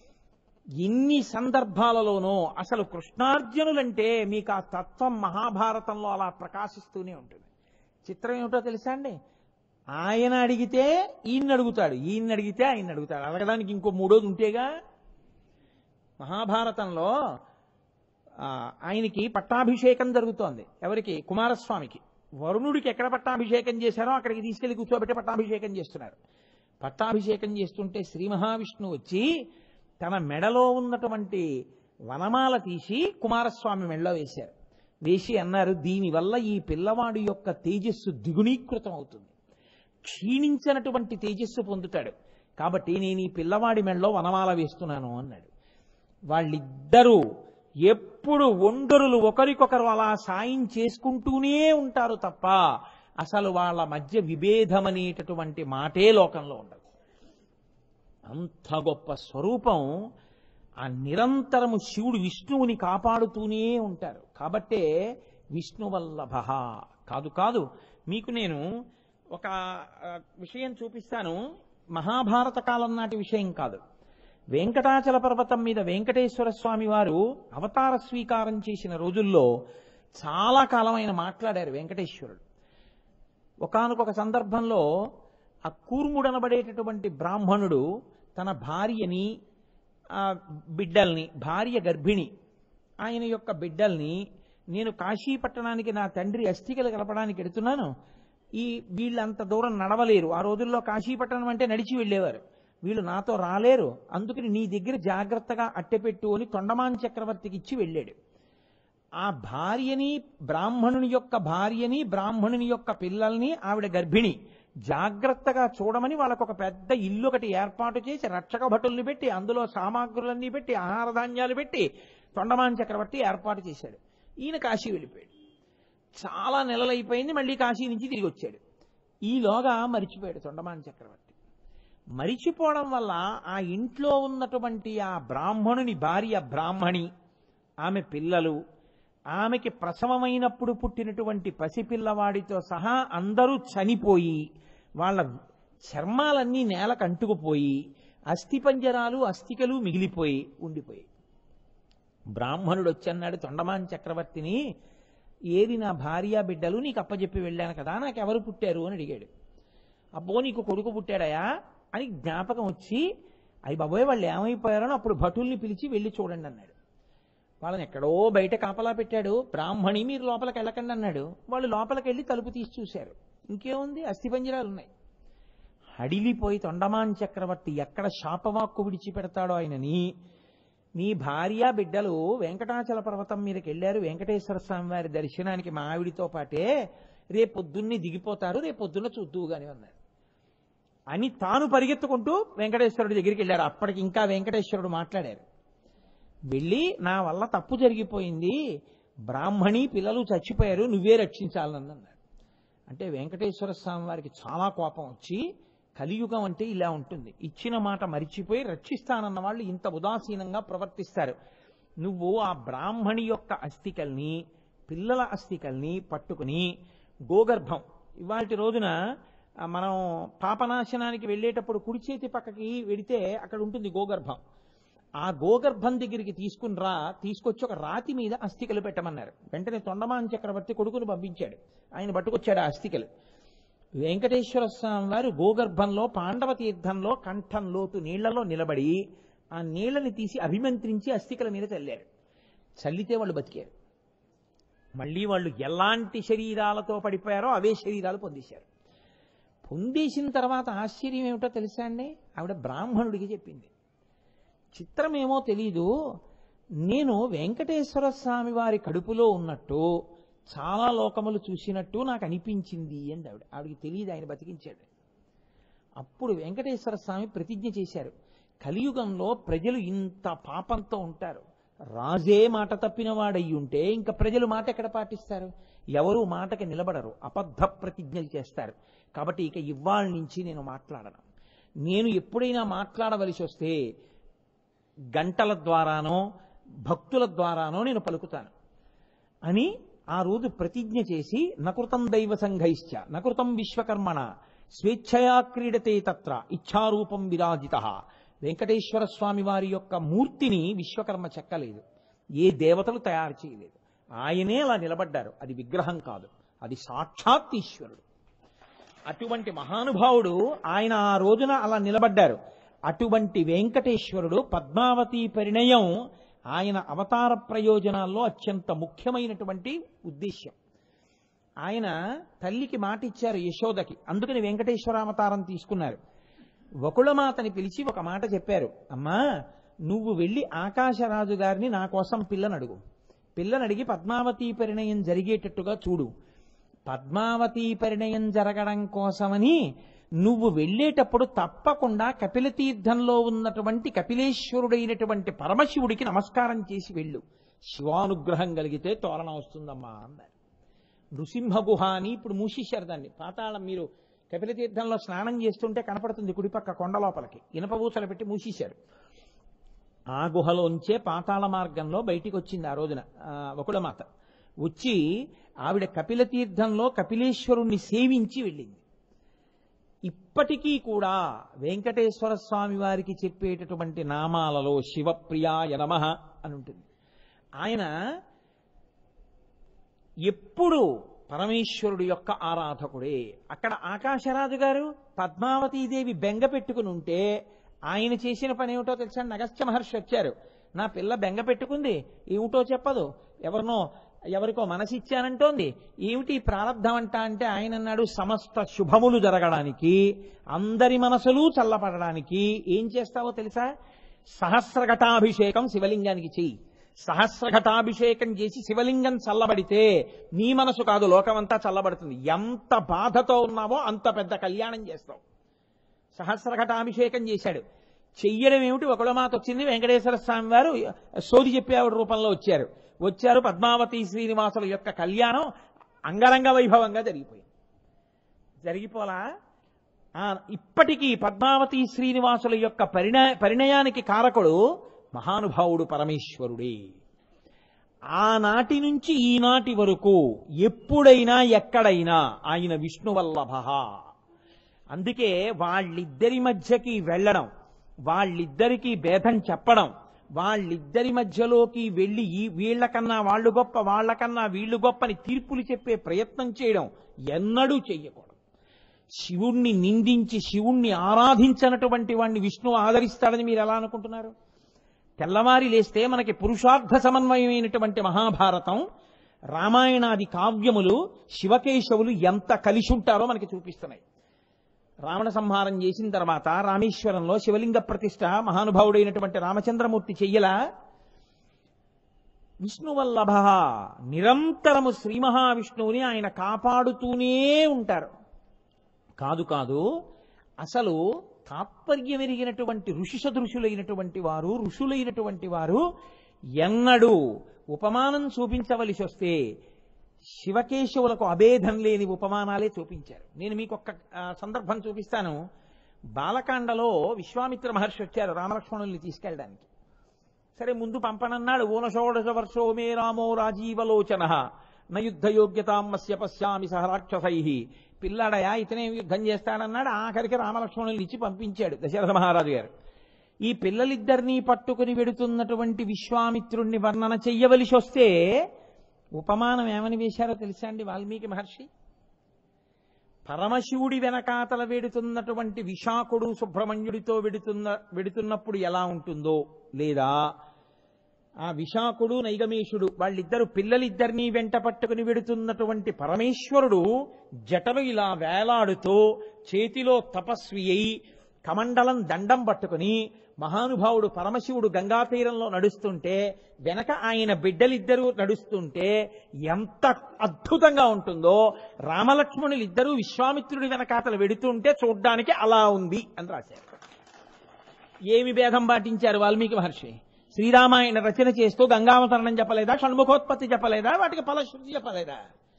ఎన్ని సందర్భాలలోనూ అసలు కృష్ణార్జునులంటే మీకు ఆ తత్వం మహాభారతంలో అలా ప్రకాశిస్తూనే ఉంటుంది చిత్రం ఏమిటో తెలుసా అండి ఆయన అడిగితే ఈయన్ని అడుగుతాడు ఈయన్ని అడిగితే ఆయన అడుగుతాడు అడగడానికి ఇంకో మూడోది ఉంటేగా మహాభారతంలో ఆ, ఆయనకి పట్టాభిషేకం జరుగుతోంది ఎవరికి కుమారస్వామికి వరుణుడికి ఎక్కడ పట్టాభిషేకం చేశారో అక్కడికి తీసుకెళ్లి కూర్చోబెట్టి పట్టాభిషేకం చేస్తున్నారు పట్టాభిషేకం చేస్తుంటే శ్రీ మహావిష్ణువు వచ్చి తన మెడలో ఉన్నటువంటి వనమాల తీసి కుమారస్వామి మెడలో వేశారు వేసి అన్నారు దీనివల్ల ఈ పిల్లవాడి యొక్క తేజస్సు ద్విగుణీకృతం అవుతుంది క్షీణించినటువంటి తేజస్సు పొందుతాడు కాబట్టి నేను ఈ పిల్లవాడి మెడలో వనమాల వేస్తున్నాను అన్నాడు వాళ్ళిద్దరూ ఎప్పుడు ఒండరులు ఒకరికొకరు అలా సాయం చేసుకుంటూనే ఉంటారు తప్ప అసలు వాళ్ళ మధ్య విభేదం అనేటటువంటి మాటే లోకంలో ఉండదు అంత గొప్ప స్వరూపం ఆ నిరంతరము శివుడు విష్ణువుని కాపాడుతూనే ఉంటారు కాబట్టే విష్ణువల్లభ కాదు కాదు మీకు నేను ఒక ఆ, విషయం చూపిస్తాను మహాభారత కాలం నాటి విషయం కాదు వెంకటాచల పర్వతం మీద వెంకటేశ్వర స్వామి వారు అవతార స్వీకారం చేసిన రోజుల్లో చాలా కాలం ఆయన మాట్లాడారు వెంకటేశ్వరుడు ఒకానొక సందర్భంలో ఆ కూర్ముడనబడేటటువంటి బ్రాహ్మణుడు తన భార్యని ఆ బిడ్డల్ని భార్య గర్భిణి ఆయన యొక్క బిడ్డల్ని నేను కాశీ పట్టణానికి నా తండ్రి అస్థికలు కలపడానికి ఎడుతున్నాను ఈ వీళ్ళంత దూరం నడవలేరు ఆ రోజుల్లో కాశీపట్టణం అంటే నడిచి వెళ్ళేవారు వీళ్ళు నాతో రాలేరు అందుకని నీ దగ్గర జాగ్రత్తగా అట్టెపెట్టు అని తొండమాన్ చక్రవర్తికి ఇచ్చి వెళ్ళాడు ఆ భార్యని బ్రాహ్మణుని యొక్క భార్యని బ్రాహ్మణుని యొక్క పిల్లల్ని ఆవిడ గర్భిణి జాగ్రత్తగా చూడమని వాళ్ళకు ఒక పెద్ద ఇల్లు ఒకటి ఏర్పాటు చేసి రక్షక భటుల్ని పెట్టి అందులో సామాగ్రులన్నీ పెట్టి ఆహార ధాన్యాలు పెట్టి తొండమాన్ చక్రవర్తి ఏర్పాటు చేశాడు ఈయన కాశీ వెళ్ళిపోయాడు చాలా నెలలైపోయింది మళ్ళీ కాశీ నుంచి తిరిగి వచ్చాడు ఈలోగా మరిచిపోయాడు తొండమాన్ చక్రవర్తి మరిచిపోవడం వల్ల ఆ ఇంట్లో ఉన్నటువంటి ఆ బ్రాహ్మణుని భార్య బ్రాహ్మణి ఆమె పిల్లలు ఆమెకి ప్రసవమైనప్పుడు పుట్టినటువంటి పసిపిల్లవాడితో సహా అందరూ చనిపోయి వాళ్ళ చర్మాలన్నీ నేలకు అంటుకుపోయి అస్థిపంజరాలు అస్థికలు మిగిలిపోయి ఉండిపోయి బ్రాహ్మణుడు వచ్చన్నాడు తొండమాన్ చక్రవర్తిని ఏది నా భార్య బిడ్డలు నీకు అప్పచెప్పి వెళ్ళాను కదా నాకు ఎవరు పుట్టారు అని అడిగాడు అబ్బో నీకు కొడుకు పుట్టాడయా అని జ్ఞాపకం వచ్చి అయ్యి బాబోయ్ వాళ్ళు ఏమైపోయారో అప్పుడు భటుల్ని పిలిచి వెళ్ళి చూడండి అన్నాడు వాళ్ళని ఎక్కడో బయట కాపలా పెట్టాడు బ్రాహ్మణి మీరు లోపలికి వెళ్ళకండి అన్నాడు వాళ్ళు లోపలికి వెళ్ళి తలుపు తీసి చూశారు ఇంకేముంది అస్థిపంజరాలు ఉన్నాయి హడిలిపోయి తొండమాన్ చక్రవర్తి ఎక్కడ శాపవాక్కు విడిచిపెడతాడో ఆయనని నీ భార్య బిడ్డలు వెంకటాచల పర్వతం మీదకి వెళ్ళారు వెంకటేశ్వర స్వామి వారి దర్శనానికి మా ఆవిడితో పాటే రేపు పొద్దున్నే దిగిపోతారు రేపు పొద్దున్న చూద్దువుగాని అన్నారు అని తాను పరిగెత్తుకుంటూ వెంకటేశ్వరుడి దగ్గరికి వెళ్ళారు అప్పటికి ఇంకా వెంకటేశ్వరుడు మాట్లాడారు వెళ్ళి నా వల్ల తప్పు జరిగిపోయింది బ్రాహ్మణి పిల్లలు చచ్చిపోయారు నువ్వే రక్షించాలని అన్నాడు అంటే వెంకటేశ్వర స్వామి వారికి చాలా కోపం వచ్చి కలియుగం అంటే ఇలా ఉంటుంది ఇచ్చిన మాట మరిచిపోయి రక్షిస్తానన్న వాళ్ళు ఇంత ఉదాసీనంగా ప్రవర్తిస్తారు నువ్వు ఆ బ్రాహ్మణి యొక్క అస్థికల్ని పిల్లల అస్థికల్ని పట్టుకుని గోగర్భం ఇవాటి రోజున ఆ, మనం పాపనాశనానికి వెళ్ళేటప్పుడు కుడి చేతి పక్కకి వెడితే అక్కడ ఉంటుంది గోగర్భం ఆ గోగర్భం దగ్గరికి తీసుకుని రా తీసుకొచ్చి ఒక రాతి మీద అస్థికలు పెట్టమన్నారు వెంటనే తొండమాన్ చక్రవర్తి కొడుకును పంపించాడు ఆయన పట్టుకొచ్చాడు ఆ అస్థికలు వెంకటేశ్వర స్వామి వారు గోగర్భంలో పాండవ తీర్థంలో కంఠం లోతు నీళ్లలో నిలబడి ఆ నీళ్లని తీసి అభిమంత్రించి అస్థికల మీద చల్లారు చల్లితే వాళ్ళు బతికారు మళ్ళీ వాళ్ళు ఎలాంటి శరీరాలతో పడిపోయారో అవే శరీరాలు పొందేశారు పొందేసిన తర్వాత ఆశ్చర్యం ఏమిటో తెలుసా అండి ఆవిడ బ్రాహ్మణుడికి చెప్పింది చిత్రమేమో తెలీదు నేను వెంకటేశ్వర స్వామి వారి కడుపులో ఉన్నట్టు చాలా లోకములు చూసినట్టు నాకు అనిపించింది అంది ఆవిడ ఆవిడకి తెలియదు ఆయన బతికించాడు అప్పుడు వెంకటేశ్వర స్వామి ప్రతిజ్ఞ చేశారు కలియుగంలో ప్రజలు ఇంత పాపంతో ఉంటారు రాజే మాట తప్పిన వాడయ్యి ఉంటే ఇంకా ప్రజలు మాట ఎక్కడ పాటిస్తారు ఎవరు మాటకి నిలబడరు అబద్ధ ప్రతిజ్ఞలు చేస్తారు కాబట్టి ఇక ఇవాళ నుంచి నేను మాట్లాడను నేను ఎప్పుడైనా మాట్లాడవలసి వస్తే గంటల ద్వారానో భక్తుల ద్వారానో నేను పలుకుతాను అని ఆ రోజు ప్రతిజ్ఞ చేసి నకృతం దైవ సంఘైశ్చ నకృతం విశ్వకర్మణ స్వేచ్ఛయా క్రీడతే తత్ర ఇచ్ఛారూపం విరాజిత వెంకటేశ్వర స్వామి వారి యొక్క మూర్తిని విశ్వకర్మ చెక్కలేదు ఏ దేవతలు తయారు చేయలేదు ఆయనే అలా నిలబడ్డారు అది విగ్రహం కాదు అది సాక్షాత్ ఈశ్వరుడు అటువంటి మహానుభావుడు ఆయన ఆ రోజున అలా నిలబడ్డారు అటువంటి వెంకటేశ్వరుడు పద్మావతి పరిణయం ఆయన అవతార ప్రయోజనాల్లో అత్యంత ముఖ్యమైనటువంటి ఉద్దేశ్యం ఆయన తల్లికి మాట ఇచ్చారు యశోదకి అందుకని వెంకటేశ్వరావతారం తీసుకున్నారు వకుళమాతని పిలిచి ఒక మాట చెప్పారు అమ్మా నువ్వు వెళ్ళి ఆకాశరాజు గారిని నా కోసం పిల్లని అడుగు పిల్లని అడిగి పద్మావతి పరిణయం జరిగేటట్టుగా చూడు పద్మావతి పరిణయం జరగడం కోసమని నువ్వు వెళ్ళేటప్పుడు తప్పకుండా కపిల తీర్థంలో ఉన్నటువంటి కపిలేశ్వరుడైనటువంటి పరమశివుడికి నమస్కారం చేసి వెళ్ళు శివానుగ్రహం కలిగితే తోరణ వస్తుందమ్మా అన్నారు నృసింహ గుహ అని ఇప్పుడు మూసేశారు దాన్ని పాతాళం మీరు కపిల తీర్థంలో స్నానం చేస్తుంటే కనపడుతుంది కుడిపక్క కొండ లోపలికి ఇనపబూసలు పెట్టి మూసేశారు ఆ గుహలోంచే పాతాళ మార్గంలో బయటికి వచ్చింది ఆ రోజున ఆ, వకుళమాత వచ్చి ఆవిడ కపిల తీర్థంలో కపిలేశ్వరుణ్ణి సేవించి వెళ్ళింది ఇప్పటికీ కూడా వెంకటేశ్వర స్వామి వారికి చెప్పేటటువంటి నామాలలో శివప్రియాయ నమ అని ఉంటుంది ఆయన ఎప్పుడు పరమేశ్వరుడు యొక్క ఆరాధకుడే అక్కడ ఆకాశరాజు గారు పద్మావతీదేవి బెంగ పెట్టుకుని ఉంటే ఆయన చేసిన పని ఏమిటో తెలుసా నగస్త్య మహర్షి వచ్చారు నా పిల్ల బెంగ పెట్టుకుంది ఏమిటో చెప్పదు ఎవరినో ఎవరికో మనసిచ్చానంటోంది ఏమిటి ఈ ప్రారంధం అంట అంటే ఆయన అన్నాడు సమస్త శుభములు జరగడానికి అందరి మనసులు చల్లపడడానికి ఏం చేస్తావో తెలుసా సహస్రఘటాభిషేకం శివలింగానికి చెయ్యి సహస్రఘటాభిషేకం చేసి శివలింగం చల్లబడితే నీ మనసు కాదు లోకమంతా చల్లబడుతుంది ఎంత బాధతో ఉన్నావో అంత పెద్ద కళ్యాణం చేస్తావు సహస్రఘటాభిషేకం చేశాడు చెయ్యడం ఏమిటి ఒకళ్ళ మాట వచ్చింది వెంకటేశ్వర స్వామి వారు సోది చెప్పేవాడు రూపంలో వచ్చారు వచ్చారు పద్మావతి శ్రీనివాసుల యొక్క కళ్యాణం అంగరంగ వైభవంగా జరిగిపోయింది జరిగిపోలా ఆ, ఇప్పటికీ పద్మావతి శ్రీనివాసుల యొక్క పరిణయ పరిణయానికి కారకుడు మహానుభావుడు పరమేశ్వరుడే ఆనాటి నుంచి ఈనాటి వరకు ఎప్పుడైనా ఎక్కడైనా ఆయన విష్ణువల్లభ అందుకే వాళ్ళిద్దరి మధ్యకి వెళ్ళడం వాళ్ళిద్దరికీ భేదం చెప్పడం వాళ్ళిద్దరి మధ్యలోకి వెళ్ళి ఈ వీళ్ళకన్నా వాళ్ళు గొప్ప వాళ్ళకన్నా వీళ్ళు గొప్పని తీర్పులు చెప్పే ప్రయత్నం చేయడం ఎన్నడూ చెయ్యకూడదు శివుణ్ణి నిందించి శివుణ్ణి ఆరాధించనటువంటి వాణ్ణి విష్ణువు ఆదరిస్తాడని మీరు ఎలా అనుకుంటున్నారు తెల్లవారి లేస్తే మనకి పురుషార్థ సమన్వయమైనటువంటి మహాభారతం రామాయణాది కావ్యములు శివకేశవులు ఎంత కలిసి ఉంటారో మనకి చూపిస్తున్నాయి రావణ సంహారం చేసిన తర్వాత రామేశ్వరంలో శివలింగ ప్రతిష్ట మహానుభావుడైనటువంటి రామచంద్రమూర్తి చెయ్యలా విష్ణువల్లభ నిరంతరము శ్రీ మహావిష్ణువుని ఆయన కాపాడుతూనే ఉంటారు కాదు కాదు అసలు తాత్పర్యమెరిగినటువంటి ఋషి సదృశులైనటువంటి వారు ఋషులైనటువంటి వారు ఎన్నడూ ఉపమానం చూపించవలసి వస్తే శివకేశవులకు అభేదం లేని ఉపమానాలే చూపించారు నేను మీకు ఒక్క ఆ, సందర్భం చూపిస్తాను బాలకాండలో విశ్వామిత్ర మహర్షి వచ్చారు రామలక్ష్మణుల్ని తీసుకెళ్ళడానికి సరే ముందు పంపనన్నాడు ఊనషోడశ వర్షో మే రామో రాజీవలోచన నయుద్ధ యోగ్యతామస్య పశ్యామి సహ రాక్షసై పిల్లాడయా ఇతనే యుద్ధం చేస్తాడన్నాడు ఆఖరికి రామలక్ష్మణుల్ని ఇచ్చి పంపించాడు దశరథ మహారాజు గారు ఈ పిల్లలిద్దరినీ పట్టుకుని వెడుతున్నటువంటి విశ్వామిత్రుణ్ణి వర్ణన చెయ్యవలసి వస్తే ఉపమానం ఏమని వేశారో తెలుసా అండి వాల్మీకి మహర్షి పరమశివుడి వెనకాతల వెడుతున్నటువంటి విశాఖుడు సుబ్రహ్మణ్యుడితో వెడుతున్న వెడుతున్నప్పుడు ఎలా ఉంటుందో లేదా ఆ విశాఖుడు నైగమేశుడు వాళ్ళిద్దరు పిల్లలిద్దరినీ వెంట పట్టుకుని వెడుతున్నటువంటి పరమేశ్వరుడు జటలు ఇలా వేలాడుతూ చేతిలో తపస్వి అయి కమండలం దండం పట్టుకుని మహానుభావుడు పరమశివుడు గంగా తీరంలో నడుస్తుంటే వెనక ఆయన బిడ్డలిద్దరూ నడుస్తుంటే ఎంత అద్భుతంగా ఉంటుందో రామలక్ష్మణులు ఇద్దరూ విశ్వామిత్రుడి వెనకాతలు వెడుతుంటే చూడ్డానికి అలా ఉంది అని రాశారు ఏమి భేదం పాటించారు వాల్మీకి మహర్షి శ్రీరామాయణ రచన చేస్తూ గంగావతరణం చెప్పలేదా షణ్ముఖోత్పత్తి చెప్పలేదా వాటికి ఫలశ్రుతి చెప్పలేదా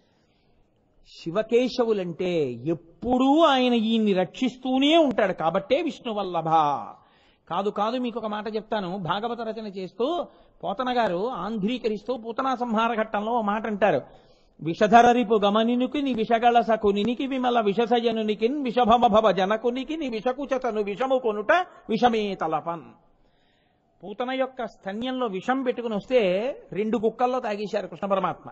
శివకేశవులంటే ఎప్పుడూ ఆయన ఈయన్ని రక్షిస్తూనే ఉంటాడు కాబట్టే విష్ణువల్లభ కాదు కాదు మీకు ఒక మాట చెప్తాను భాగవత రచన చేస్తూ పోతన గారు ఆంధ్రీకరిస్తూ పూతనా సంహార ఘట్టంలో ఓ మాట అంటారు విషధరరిపు గమనినుకి ని విషగళ సకునికి విమల విషసయనునికి విషభమ భవ జనకునికి ని విషకుచతను విషము కొనుట విషమే తలపన్ పూతన యొక్క స్తన్యంలో విషం పెట్టుకుని వస్తే రెండు కుక్కల్లో తాగేశారు కృష్ణ పరమాత్మ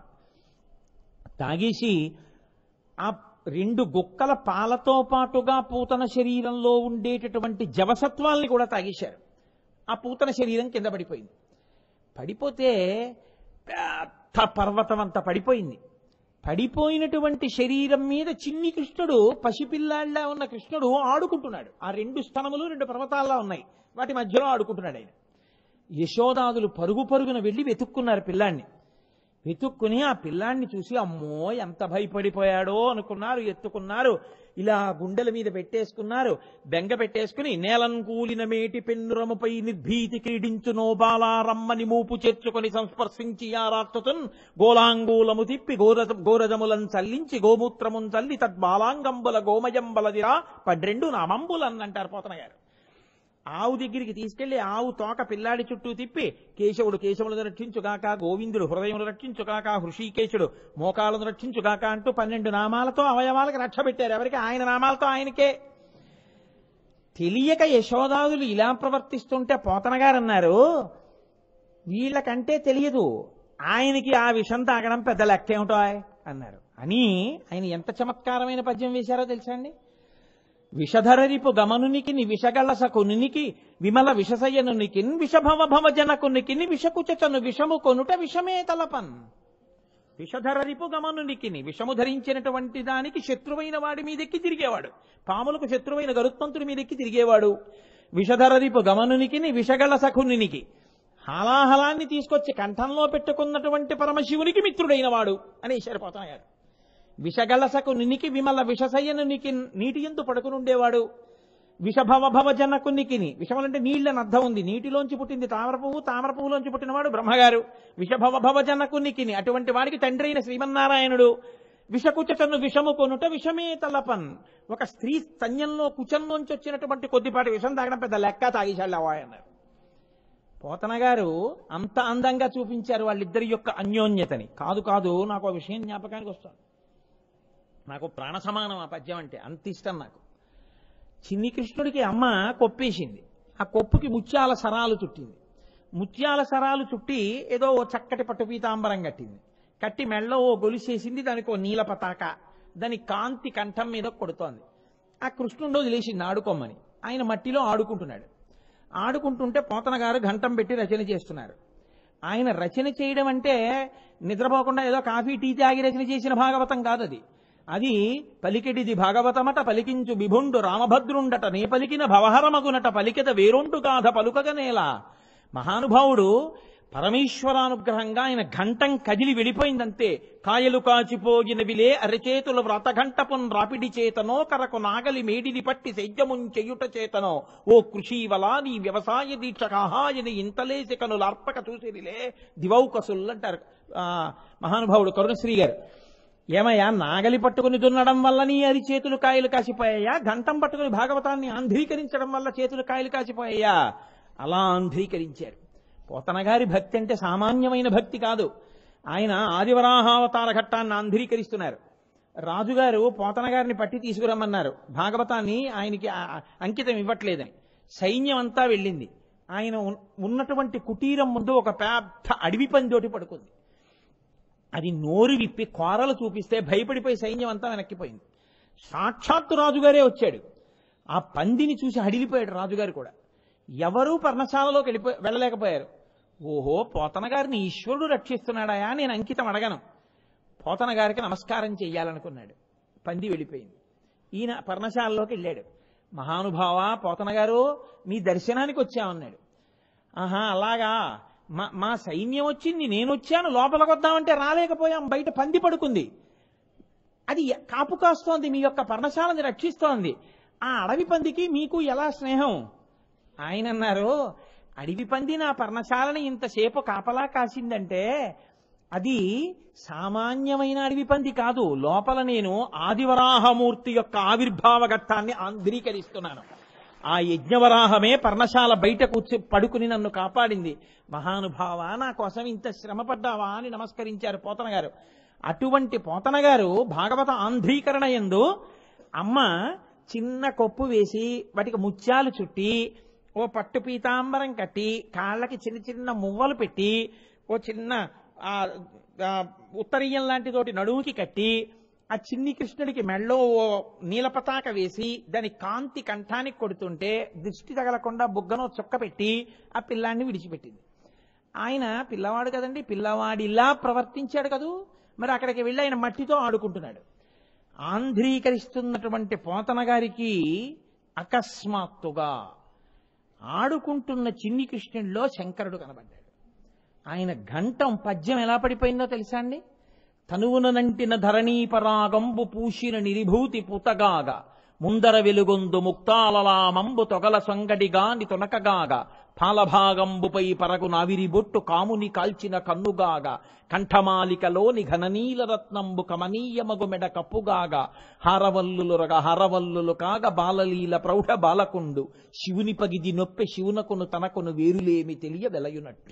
తాగేసి ఆ రెండు గుక్కల పాలతో పాటుగా పూతన శరీరంలో ఉండేటటువంటి జవసత్వాల్ని కూడా తాగేశారు ఆ పూతన శరీరం కింద పడిపోయింది పడిపోతే పెద్ద పర్వతం అంతా పడిపోయింది పడిపోయినటువంటి శరీరం మీద చిన్ని కృష్ణుడు పసిపిల్లాళ్ళ ఉన్న కృష్ణుడు ఆడుకుంటున్నాడు ఆ రెండు స్థనములు రెండు పర్వతాల్లా ఉన్నాయి వాటి మధ్యలో ఆడుకుంటున్నాడు ఆయన యశోదాదులు పరుగు పరుగున వెళ్ళి వెతుక్కున్నారు పిల్లాన్ని వెతుక్కుని ఆ పిల్లాన్ని చూసి అమ్మో ఎంత భయపడిపోయాడో అనుకున్నారు ఎత్తుకున్నారు ఇలా గుండెల మీద పెట్టేసుకున్నారు బెంగ పెట్టేసుకుని నేలం కూలిన మేటి పెన్నురముపై నిర్భీతి క్రీడించు నోబాలారమ్మని మూపు చేర్చుకొని సంస్పర్శించి ఆ రాక్షసున్ గోలాంగూలము తిప్పి గోర గోరజములం చల్లించి గోమూత్రమున్ చల్లి తద్బాలాంగంబుల గోమయంబలదిరా పడ్రెండు నామంబులన్ అంటారు పోతన గారు ఆవు దగ్గరికి తీసుకెళ్లి ఆవు తోక పిల్లాడి చుట్టూ తిప్పి కేశవుడు కేశవులను రక్షించుగాక గోవిందుడు హృదయమును రక్షించుగాక హృషికేశుడు మోకాలను రక్షించుగాక అంటూ పన్నెండు నామాలతో అవయవాలకు రక్ష పెట్టారు ఎవరికి ఆయన నామాలతో ఆయనకే తెలియక యశోదాదులు ఇలా ప్రవర్తిస్తుంటే పోతన గారు అన్నారు వీళ్ళకంటే తెలియదు ఆయనకి ఆ విషం తాగడం పెద్ద లెక్క ఏమిటో అన్నారు అని ఆయన ఎంత చమత్కారమైన పద్యం వేశారో తెలుసా అండి విషధరరిపు గమనునికి ని విషగళ సకునికి విమల విషసయనునికి విషభవ భవ జనకునికి విషకుచను విషము కొనుట విషమే తలపన్ విషధరరిపు గమనునికి విషము ధరించినటువంటి దానికి శత్రువైన వాడి మీదెక్కి తిరిగేవాడు పాములకు శత్రువైన గరుత్మంతుడి మీదెక్కి తిరిగేవాడు విషధరరిపు గమనునికి విషగళ సకునికి హాలాహలాన్ని తీసుకొచ్చి కంఠంలో పెట్టుకున్నటువంటి పరమశివునికి మిత్రుడైన వాడు అని ఈశ్వరపోతాయారు విషగలసకు నినికి విమల విషసయ్యనునికి నీటి ఎందు పడుకునుండేవాడు విషభవ భవ జనకునికిని విషములంటే నీళ్ళని అర్థం ఉంది నీటిలోంచి పుట్టింది తామర పువ్వు తామర పువ్వులోంచి పుట్టినవాడు బ్రహ్మగారు విషభవ భవ జనకునికిని అటువంటి వాడికి తండ్రి అయిన శ్రీమన్నారాయణుడు విషకుచను విషము కొనుట విషమే తలపన్ ఒక స్త్రీ స్తన్యంలో కుచంలోంచి వచ్చినటువంటి కొద్దిపాటి విషం తాగడం పెద్ద లెక్క తాగేశాళ్ళు అన్నారు పోతన గారు అంత అందంగా చూపించారు వాళ్ళిద్దరి యొక్క అన్యోన్యతని కాదు కాదు నాకు ఆ విషయం జ్ఞాపకానికి వస్తుంది నాకు ప్రాణ సమానం ఆ పద్యం అంటే అంత ఇష్టం నాకు చిన్ని కృష్ణుడికి అమ్మ కొప్పేసింది ఆ కొప్పుకి ముత్యాల సరాలు చుట్టింది ముత్యాల సరాలు చుట్టి ఏదో ఓ చక్కటి పట్టు పీతాంబరం కట్టింది కట్టి మెళ్ళో ఓ గొలుసేసింది దానికి ఓ నీల పతాక దాని కాంతి కంఠం మీద కొడుతోంది ఆ కృష్ణుడు వదిలేసింది ఆడుకోమని ఆయన మట్టిలో ఆడుకుంటున్నాడు ఆడుకుంటుంటే పోతన గారు ఘంటం పెట్టి రచన చేస్తున్నారు ఆయన రచన చేయడం అంటే నిద్రపోకుండా ఏదో కాఫీ టీ తాగి రచన చేసిన భాగవతం కాదు అది అది పలికెడిది భాగవతమట పలికించు విభుండు రామభద్రుండట నే పలికిన భవహరమగునట పలికెద వేరొంటు గాథ పలుకగనేలా మహానుభావుడు పరమేశ్వరానుగ్రహంగా ఆయన ఘంటం కదిలి వెళ్ళిపోయిందంతే కాయలు కాచిపోయినవిలే అరచేతుల వ్రతఘంటపున్ రాపిడి చేతనో కరకు నాగలి మేడిని పట్టి సైద్యమున్ చెయ్యుట చేతనో ఓ కృషీవలా నీ వ్యవసాయ దీక్ష కాహాయని ఇంతలేసి కనులార్పక చూసిరిలే దివౌకసుల్లంటారు ఆ, మహానుభావుడు కరుణశ్రీ గారు ఏమయ్యా నాగలి పట్టుకుని దున్నడం వల్ల నీ అరి చేతులు కాయలు కాసిపోయాయా ఘంటం పట్టుకుని భాగవతాన్ని ఆంధ్రీకరించడం వల్ల చేతులు కాయలు కాసిపోయాయా అలా ఆంధ్రీకరించారు పోతన గారి భక్తి అంటే సామాన్యమైన భక్తి కాదు ఆయన ఆదివరాహావతార ఘట్టాన్ని ఆంధ్రీకరిస్తున్నారు రాజుగారు పోతన గారిని పట్టి తీసుకురమ్మన్నారు భాగవతాన్ని ఆయనకి ఆ- అంకితం ఇవ్వట్లేదని సైన్యం అంతా వెళ్ళింది ఆయన ఉన్- ఉన్నటువంటి కుటీరం ముందు ఒక పెద్ద అడవి పందోటి పడుకుంది అది నోరు విప్పి కోరలు చూపిస్తే భయపడిపోయి సైన్యం అంతా వెనక్కిపోయింది సాక్షాత్తు రాజుగారే వచ్చాడు ఆ పందిని చూసి హడిలిపోయాడు రాజుగారు కూడా ఎవరూ పర్ణశాలలోకి వెళ్ళిపో వెళ్ళలేకపోయారు ఓహో పోతన గారిని ఈశ్వరుడు రక్షిస్తున్నాడాయా నేను అంకితం అడగను పోతన గారికి నమస్కారం చెయ్యాలనుకున్నాడు పంది వెళ్ళిపోయింది ఈయన పర్ణశాలలోకి వెళ్ళాడు మహానుభావ పోతన గారు మీ దర్శనానికి వచ్చామన్నాడు ఆహా అలాగా మా మా సైన్యం వచ్చింది నేను వచ్చాను లోపలికి వద్దామంటే రాలేకపోయాం బయట పంది పడుకుంది అది కాపు కాస్తోంది మీ యొక్క పర్ణశాలని రక్షిస్తోంది ఆ అడవి పందికి మీకు ఎలా స్నేహం ఆయన అన్నారు అడవి పంది నా పర్ణశాలని ఇంతసేపు కాపలా కాసిందంటే అది సామాన్యమైన అడవి పంది కాదు లోపల నేను ఆదివరాహమూర్తి యొక్క ఆవిర్భావ ఘట్టాన్ని ఆంధ్రీకరిస్తున్నాను ఆ యజ్ఞవరాహమే పర్ణశాల బయట కూర్చి పడుకుని నన్ను కాపాడింది మహానుభావ నా కోసం ఇంత శ్రమ పడ్డావా అని నమస్కరించారు పోతన గారు అటువంటి పోతన గారు భాగవత ఆంధ్రీకరణ ఎందు అమ్మ చిన్న కొప్పు వేసి వాటికి ముత్యాలు చుట్టి ఓ పట్టు పీతాంబరం కట్టి కాళ్ళకి చిన్న చిన్న మువ్వలు పెట్టి ఓ చిన్న ఆ, ఆ, ఉత్తరీయం లాంటి తోటి నడుముకి కట్టి ఆ చిన్ని కృష్ణుడికి మెళ్ళో ఓ నీలపతాక వేసి దాని కాంతి కంఠానికి కొడుతుంటే దృష్టి తగలకుండా బుగ్గనో చుక్క పెట్టి ఆ పిల్లాన్ని విడిచిపెట్టింది ఆయన పిల్లవాడు కదండి పిల్లవాడిలా ప్రవర్తించాడు కదూ మరి అక్కడికి వెళ్ళి ఆయన మట్టితో ఆడుకుంటున్నాడు ఆంధ్రీకరిస్తున్నటువంటి పోతన గారికి అకస్మాత్తుగా ఆడుకుంటున్న చిన్ని కృష్ణుడిలో శంకరుడు కనబడ్డాడు ఆయన ఘంటం పద్యం ఎలా పడిపోయిందో తెలుసా అండి తనువున నంటిన ధరణీపరాగంబు పూసిన నిరిభూతి పుతగాగ ముందర వెలుగొందు ముక్తాలలామంబు తొగల సొంగడిగాని తొనకగాగ పాలభాగంబుపై పరగు నావిరి బొట్టు కాముని కాల్చిన కన్నుగాగ కంఠమాలికలోని ఘననీల రత్నంబు కమనీయమగు మెడ కప్పుగాగ హారవల్లులు రగ హారవల్లులు కాగ బాలలీల ప్రౌఢ బాలకుండు శివుని పగిది నొప్పె శివునకును తనకును వేరులేమి తెలియ వెలయునట్లు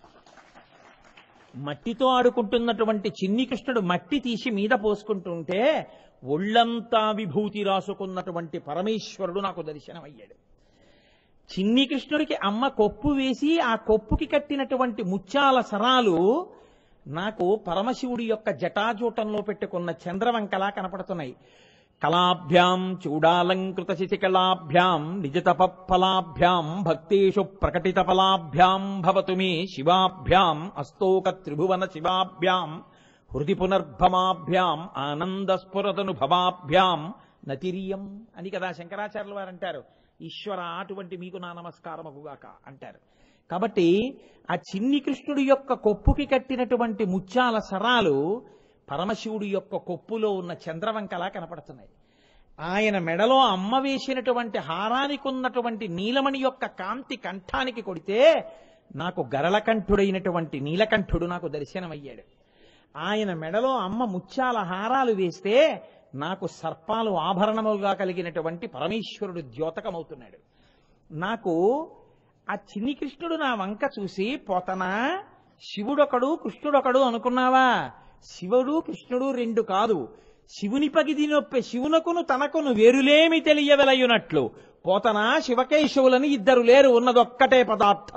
మట్టితో ఆడుకుంటున్నటువంటి చిన్ని కృష్ణుడు మట్టి తీసి మీద పోసుకుంటుంటే ఒళ్ళంతా విభూతి రాసుకున్నటువంటి పరమేశ్వరుడు నాకు దర్శనమయ్యాడు చిన్ని కృష్ణుడికి అమ్మ కొప్పు వేసి ఆ కొప్పుకి కట్టినటువంటి ముత్యాల సరాలు నాకు పరమశివుడి యొక్క జటాజూటంలో పెట్టుకున్న చంద్రవంకలా కనపడుతున్నాయి కళాభ్యాం చూడాలంకృత శిశికళాభ్యాం నిజతపఫలాభ్యాం భక్తేషు ప్రకటిత ఫలాభ్యాం భవతు మే శివాభ్యాం అస్తోక త్రిభువన శివాభ్యాం హృది పునర్భమాభ్యాం ఆనంద స్ఫురదనుభవాభ్యాం నతిరియం అని కదా శంకరాచార్యుల వారు అంటారు ఈశ్వర అటువంటి మీకు నా నమస్కారమగుగాక అంటారు కాబట్టి ఆ చిన్ని కృష్ణుడి యొక్క కొప్పుకి కట్టినటువంటి ముత్యాల సరాలు పరమశివుడి యొక్క కొప్పులో ఉన్న చంద్రవంకలా కనపడుతున్నాయి ఆయన మెడలో అమ్మ వేసినటువంటి హారానికి ఉన్నటువంటి నీలమణి యొక్క కాంతి కంఠానికి కొడితే నాకు గరళకంఠుడైనటువంటి నీలకంఠుడు నాకు దర్శనమయ్యాడు ఆయన మెడలో అమ్మ ముత్యాల హారాలు వేస్తే నాకు సర్పాలు ఆభరణములుగా కలిగినటువంటి పరమేశ్వరుడు ద్యోతకమవుతున్నాడు నాకు ఆ చిన్ని కృష్ణుడు నా వంక చూసి పోతనా శివుడొకడు కృష్ణుడొకడు అనుకున్నావా శివుడు కృష్ణుడు రెండు కాదు శివుని పగిది నొప్పే శివునకును తనకును వేరులేమి తెలియవెలయునట్లు పోతనా శివకేశవులని ఇద్దరు లేరు ఉన్నదొక్కటే పదార్థం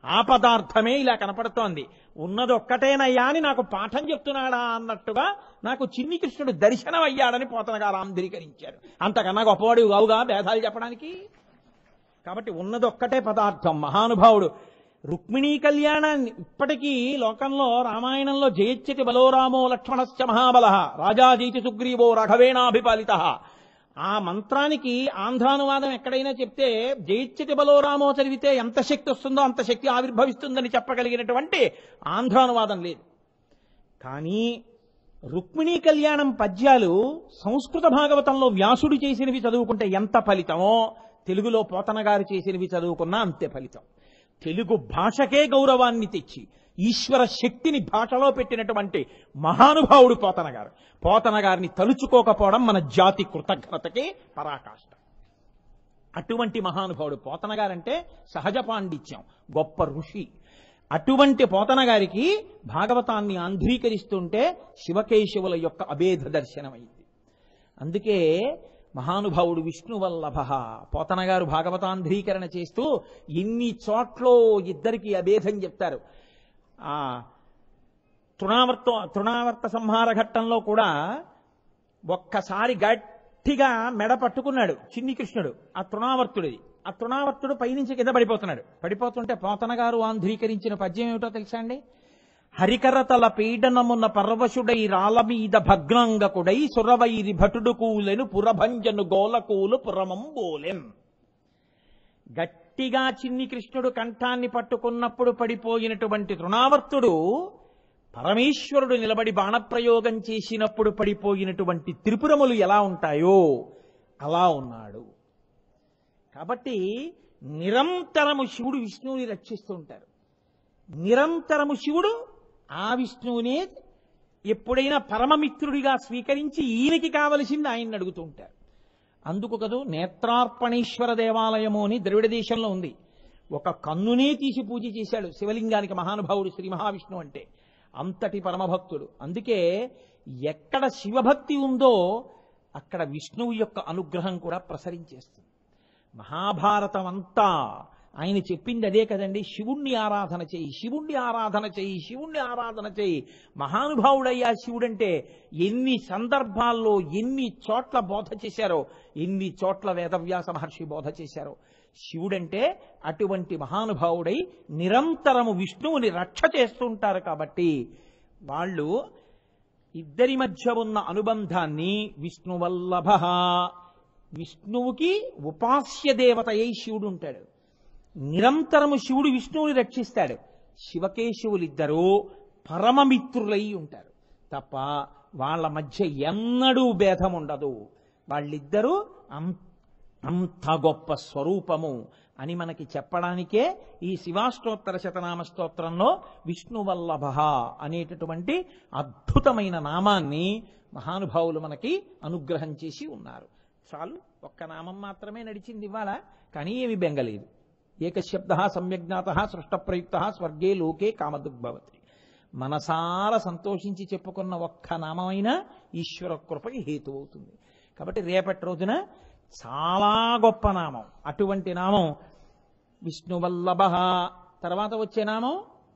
ఆ పదార్థమే ఇలా కనపడుతోంది ఉన్నది ఒక్కటేనయ్యా అని నాకు పాఠం చెప్తున్నాడా అన్నట్టుగా నాకు చిన్ని కృష్ణుడు దర్శనం అయ్యాడని పోతన గారు ఆంధ్రీకరించారు అంతకన్నా గొప్పవాడు కావుగా భేదాలు చెప్పడానికి కాబట్టి ఉన్నది ఒక్కటే పదార్థం మహానుభావుడు రుక్మిణీ కళ్యాణాన్ని ఇప్పటికీ లోకంలో రామాయణంలో జయచ్చతి బలోరామో లక్ష్మణశ్చ మహాబల రాజా జయితి సుగ్రీవో రఘవేణాభిపాలిత ఆ మంత్రానికి ఆంధ్రానువాదం ఎక్కడైనా చెప్తే జయిచ్చతి బలోరామో చదివితే ఎంత శక్తి వస్తుందో అంత శక్తి ఆవిర్భవిస్తుందని చెప్పగలిగినటువంటి ఆంధ్రానువాదం లేదు కానీ రుక్మిణీ కళ్యాణం పద్యాలు సంస్కృత భాగవతంలో వ్యాసుడు చేసినవి చదువుకుంటే ఎంత ఫలితమో తెలుగులో పోతన గారు చేసినవి చదువుకున్నా అంతే ఫలితం తెలుగు భాషకే గౌరవాన్ని తెచ్చి ఈశ్వర శక్తిని భాషలో పెట్టినటువంటి మహానుభావుడు పోతన గారు పోతన గారిని తలుచుకోకపోవడం మన జాతి కృతజ్ఞతకి పరాకాష్ట అటువంటి మహానుభావుడు పోతన గారంటే సహజ పాండిత్యం గొప్ప ఋషి అటువంటి పోతన గారికి భాగవతాన్ని ఆంధ్రీకరిస్తుంటే శివకేశవుల యొక్క అభేద దర్శనమైంది అందుకే మహానుభావుడు విష్ణువల్లభ పోతన గారు భాగవతాంధ్రీకరణ చేస్తూ ఎన్ని చోట్ల ఇద్దరికి అభేదం చెప్తారు ఆ తృణావర్త తృణావర్త సంహార ఘట్టంలో కూడా ఒక్కసారి గట్టిగా మెడ పట్టుకున్నాడు చిన్ని కృష్ణుడు ఆ తృణావర్తుడిది ఆ తృణావర్తుడు పైనుంచి కింద పడిపోతున్నాడు పడిపోతుంటే పోతన గారు ఆంధ్రీకరించిన పద్యం ఏమిటో తెలుసా అండి హరికరతల పీడనమున్న పర్వశుడై రాల మీద భగ్నాంగకుడై సురవైరి భటుడు కూలెను పురభంజను గోలకూలు పురమంబోలెన్ గట్టిగా చిన్ని కృష్ణుడు కంఠాన్ని పట్టుకున్నప్పుడు పడిపోయినటువంటి తృణావర్తుడు పరమేశ్వరుడు నిలబడి బాణప్రయోగం చేసినప్పుడు పడిపోయినటువంటి త్రిపురములు ఎలా ఉంటాయో అలా ఉన్నాడు కాబట్టి నిరంతరము శివుడు విష్ణువుని రక్షిస్తూ ఉంటారు నిరంతరము శివుడు ఆ విష్ణువునే ఎప్పుడైనా పరమమిత్రుడిగా స్వీకరించి ఈయనకి కావలసింది ఆయన్ని అడుగుతూ ఉంటారు అందుకు కదూ నేత్రార్పణేశ్వర దేవాలయము అని ద్రవిడ దేశంలో ఉంది ఒక కన్నునే తీసి పూజ చేశాడు శివలింగానికి మహానుభావుడు శ్రీ మహావిష్ణువు అంటే అంతటి పరమభక్తుడు అందుకే ఎక్కడ శివభక్తి ఉందో అక్కడ విష్ణువు యొక్క అనుగ్రహం కూడా ప్రసరించేస్తుంది మహాభారతం అంతా ఆయన చెప్పింది అదే కదండి శివుణ్ణి ఆరాధన చేయి శివుణ్ణి ఆరాధన చేయి శివుణ్ణి ఆరాధన చేయి మహానుభావుడయ్యా శివుడంటే ఎన్ని సందర్భాల్లో ఎన్ని చోట్ల బోధ చేశారో ఎన్ని చోట్ల వేదవ్యాస మహర్షి బోధ చేశారో శివుడంటే అటువంటి మహానుభావుడై నిరంతరము విష్ణువుని రక్ష చేస్తుంటారు కాబట్టి వాళ్ళు ఇద్దరి మధ్య ఉన్న అనుబంధాన్ని విష్ణువల్లభ విష్ణువుకి ఉపాస్య దేవత అయి శివుడు ఉంటాడు నిరంతరము శివుడు విష్ణువుని రక్షిస్తాడు శివకేశవులిద్దరూ పరమమిత్రులై ఉంటారు తప్ప వాళ్ళ మధ్య ఎన్నడూ భేదం ఉండదు వాళ్ళిద్దరూ అం- అంత గొప్ప స్వరూపము అని మనకి చెప్పడానికే ఈ శివాష్టోత్తర శతనామ స్తోత్రంలో విష్ణువల్లభ అనేటటువంటి అద్భుతమైన నామాన్ని మహానుభావులు మనకి అనుగ్రహం చేసి ఉన్నారు చాలు ఒక్క నామం మాత్రమే నడిచింది ఇవాళ కానీ ఏమి బెంగలేదు ఏకశబ్ద సమ్యజ్ఞాత సృష్టప్రయుక్త స్వర్గే లోకే కామదుగ్భవతి మనసార సంతోషించి చెప్పుకున్న ఒక్క నామైనా ఈశ్వర కృపకి హేతు అవుతుంది కాబట్టి రేపటి రోజున చాలా గొప్ప నామం అటువంటి నామం విష్ణువల్లభ తర్వాత వచ్చే నామం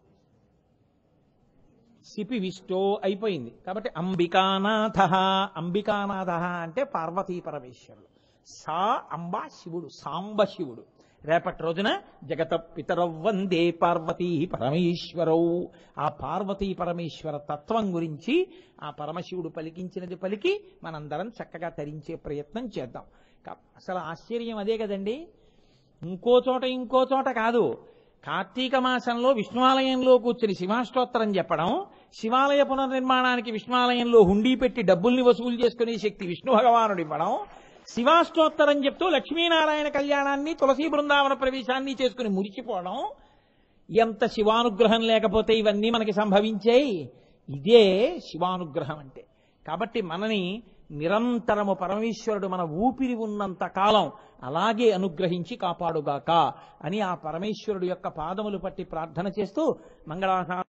సిపి విష్ణు అయిపోయింది కాబట్టి అంబికానాథ అంబికానాథ అంటే పార్వతీ పరమేశ్వరుడు సా అంబా శివుడు సాంబ శివుడు రేపటి రోజున జగత పితరౌ వందే పార్వతీ పరమేశ్వరౌ ఆ పార్వతీ పరమేశ్వర తత్వం గురించి ఆ పరమశివుడు పలికించినది పలికి మనందరం చక్కగా తరించే ప్రయత్నం చేద్దాం కా- అసలు ఆశ్చర్యం అదే కదండి ఇంకో చోట ఇంకో చోట కాదు కార్తీక మాసంలో విష్ణువాలయంలో కూర్చుని శివాష్టోత్తరం చెప్పడం శివాలయ పునర్నిర్మాణానికి విష్ణువాలయంలో హుండీ పెట్టి డబ్బుల్ని వసూలు చేసుకునే శక్తి విష్ణు భగవానుడు ఇవ్వడం శివాష్టోత్తరం చెప్తూ లక్ష్మీనారాయణ కళ్యాణాన్ని తులసీ బృందావన ప్రవేశాన్ని చేసుకుని మురిచిపోవడం ఎంత శివానుగ్రహం లేకపోతే ఇవన్నీ మనకి సంభవించాయి ఇదే శివానుగ్రహం అంటే కాబట్టి మనని నిరంతరము పరమేశ్వరుడు మన ఊపిరి ఉన్నంత కాలం అలాగే అనుగ్రహించి కాపాడుగాక అని ఆ పరమేశ్వరుడు యొక్క పాదములు పట్టి ప్రార్థన చేస్తూ మంగళాశా